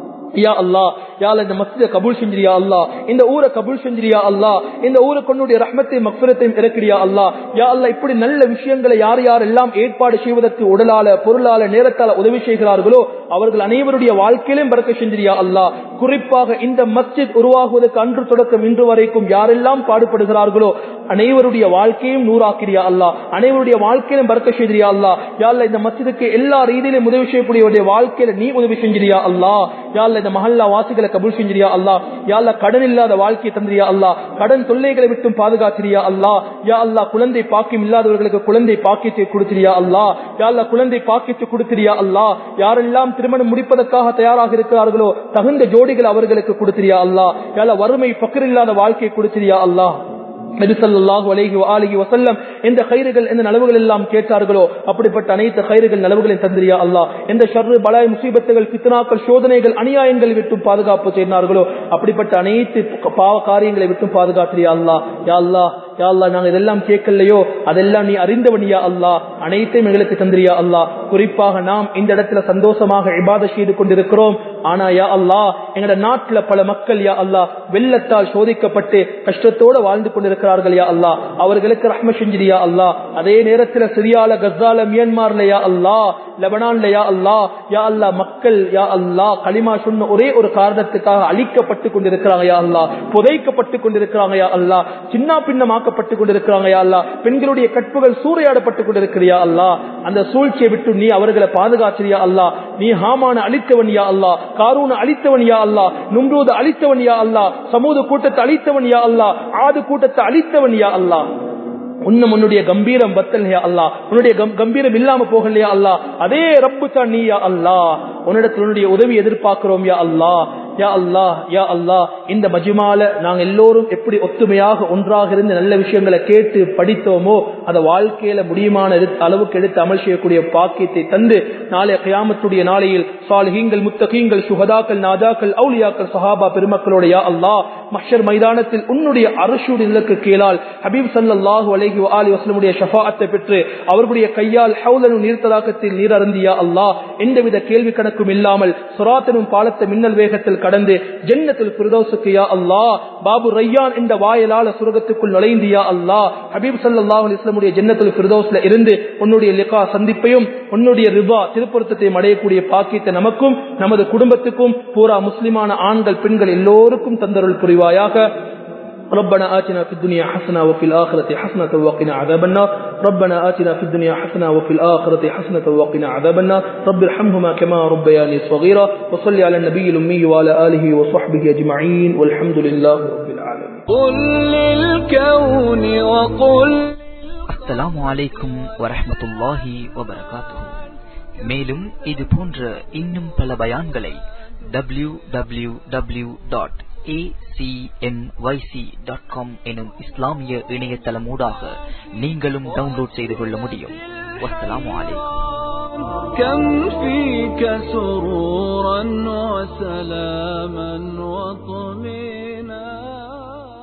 யா அல்லா யால இந்த மஸ்ஜித கபூல் செஞ்சிரியா அல்லா இந்த ஊரை கபூல் செஞ்சிரியா அல்லா இந்த ஊரை கொண்டுடைய ரஹ்மத்தையும் மக்ஃபிரத்தையும் இறக்கிறியா அல்லா யா அல்லா இப்படி நல்ல விஷயங்களை யார் யார் எல்லாம் ஏற்பாடு செய்வதற்கு உடலால பொருளால நேரத்தால உதவி செய்கிறார்களோ அவர்கள் அனைவருடைய வாழ்க்கையிலும் பறக்க செஞ்சிரியா அல்லா குறிப்பாக இந்த மஸ்ஜித் உருவாகுவதற்கு அன்று தொடக்கம் இன்று வரைக்கும் யாரெல்லாம் பாடுபடுகிறார்களோ அனைவருடைய வாழ்க்கையும் நூறாக்கிறியா அல்லா அனைவருடைய வாழ்க்கையிலும் பறக்க செய்திரியா அல்லா யாழ்ல இந்த மஸ்ஜிதுக்கு எல்லா ரீதியிலும் உதவி செய்யக்கூடிய வாழ்க்கையில நீ உதவி செஞ்சிரியா அல்லா யாழ்ல இந்த மஹல்லா வாசிகளை கபூல் செஞ்சிரியா அல்லா யாழ்ல கடன் இல்லாத வாழ்க்கையை தந்திரியா அல்லா கடன் தொல்லைகளை விட்டும் பாதுகாத்திரியா அல்லா யா அல்லா குழந்தை பாக்கியம் இல்லாதவர்களுக்கு குழந்தை பாக்கியத்தை கொடுத்திரியா அல்லா யாழ்ல குழந்தை பாக்கியத்தை கொடுத்திரியா அல்லா யாரெல்லாம் திருமணம் முடிப்பதற்காக தயாராக இருக்கிறார்களோ தகுந்த ஜோடிகள் அவர்களுக்கு கொடுத்திரியா அல்லா யாழ்ல வறுமை பக்கர் இல்லாத வாழ்க்கையை கொடுத்திரியா அல்லா எந்த கயிறுகள் எந்த நலவுகள் எல்லாம் கேட்டார்களோ அப்படிப்பட்ட அனைத்து கயிறுகள் நலவுகளின் தந்திரியா அல்லா எந்த ஷர்ரு பலாய் முசீபத்துகள் பித்தனாக்கள் சோதனைகள் அநியாயங்கள் விட்டும் பாதுகாப்பு செய்தார்களோ அப்படிப்பட்ட அனைத்து பாவ காரியங்களை விட்டும் பாதுகாத்திரியா அல்லா யா அல்லா யா அல்லா நாங்க இதெல்லாம் கேட்கலையோ அதெல்லாம் நீ அறிந்தவனியா அல்லா அனைத்தையும் எங்களுக்கு தந்திரியா அல்லா குறிப்பாக நாம் இந்த இடத்துல சந்தோஷமாக இபாத செய்து கொண்டிருக்கிறோம் ஆனா யா அல்லா எங்கட நாட்டுல பல மக்கள் யா அல்லா வெள்ளத்தால் சோதிக்கப்பட்டு கஷ்டத்தோட வாழ்ந்து கொண்டிருக்கிறார்கள் யா அல்லா அவர்களுக்கு ரஹ்ம செஞ்சிரியா அல்லா அதே நேரத்துல சிரியால கசால மியான்மார்ல யா அல்லா லெபனான்ல யா அல்லா யா அல்லா மக்கள் யா அல்லா களிமா சொன்ன ஒரே ஒரு காரணத்துக்காக அழிக்கப்பட்டு கொண்டிருக்கிறாங்க யா அல்லா புதைக்கப்பட்டு கொண்டிருக்கிறாங்க யா அல்லா சின்ன பின்னமாக்கப்பட்டு கொண்டிருக்கிறாங்க யா அல்லா பெண்களுடைய கற்புகள் சூறையாடப்பட்டு கொண்டிருக்கிறியா அல்லா அந்த சூழ்ச்சியை விட்டு நீ அவர்களை பாதுகாச்சிரியா அல்லா நீ ஹாமான அழித்தவன் யா அல்லா காரூன அழித்தவன் யா அல்லா நும்ரூத அழித்தவன் யா அல்லா சமூக கூட்டத்தை அழித்தவன் யா அல்லா ஆது கூட்டத்தை அழித்தவன் யா அல்லா உன்னும் உன்னுடைய கம்பீரம் பத்தலையா அல்லா உன்னுடைய கம்பீரம் இல்லாம போகலையா அல்லா அதே ரப்பு தான் நீயா அல்லா உன்னிடத்தில் உன்னுடைய உதவி எதிர்பார்க்கிறோம் யா அல்லா யா அல்லா யா அல்லா இந்த மஜுமால நாங்க எல்லோரும் எப்படி ஒத்துமையாக ஒன்றாக இருந்து நல்ல விஷயங்களை கேட்டு படித்தோமோ அதை வாழ்க்கையில முடியுமான அளவுக்கு எடுத்து அமல் செய்யக்கூடிய பாக்கியத்தை தந்து நாளைய கயாமத்துடைய நாளையில் சாலிஹீங்கள் முத்தகீங்கள் சுகதாக்கள் நாதாக்கள் அவுலியாக்கள் சஹாபா பெருமக்களோட யா அல்லா மஷர் மைதானத்தில் உன்னுடைய அரசுடைய நிலக்கு கீழால் ஹபீப் சல்லாஹூ அலஹி அலி வஸ்லமுடைய ஷஃபாத்தை பெற்று அவர்களுடைய கையால் ஹவுலனு நீர்த்தலாக்கத்தில் நீர் அருந்தியா அல்லா எந்தவித கேள்வி கணக்கும் இல்லாமல் சுராத்தனும் பாலத்த மின்னல் வேகத்தில் கடந்து ஜன்னத்தில் பிரதோசுக்கு யா அல்லா பாபு ரையான் என்ற வாயலால சுரகத்துக்குள் நுழைந்தியா அல்லா ஹபீப் சல்லாஹ் இஸ்லமுடைய ஜன்னத்தில் பிரதோஸ்ல இருந்து உன்னுடைய லிகா சந்திப்பையும் உன்னுடைய ரிபா திருப்பொருத்தத்தையும் அடையக்கூடிய பாக்கியத்தை நமக்கும் நமது குடும்பத்துக்கும் பூரா முஸ்லிமான ஆண்கள் பெண்கள் எல்லோருக்கும் தந்தருள் புரிவாயாக ربنا آتنا في الدنيا حسنة وفي الآخرة حسنة وقنا عذاب النار ربنا آتنا في الدنيا حسنة وفي الآخرة حسنة وقنا عذاب النار رب ارحمهما كما ربياني صغيرا وصل على النبي الأمي وعلى آله وصحبه أجمعين والحمد لله رب العالمين قل للكون وقل அஸ்ஸலாமு அலைக்கும் வரஹ்மத்துல்லாஹி வபரகாத்துஹு மேலும் இது போன்ற இன்னும் பல பயான்களை W W W dot acmyc.com எனும் இஸ்லாமிய இணையதளமூடாக நீங்களும் டவுன்லோட் செய்து கொள்ள முடியும் வஸ்ஸலாமு அலைக்கும் كم فيك سرورا وسلاما وطمئنا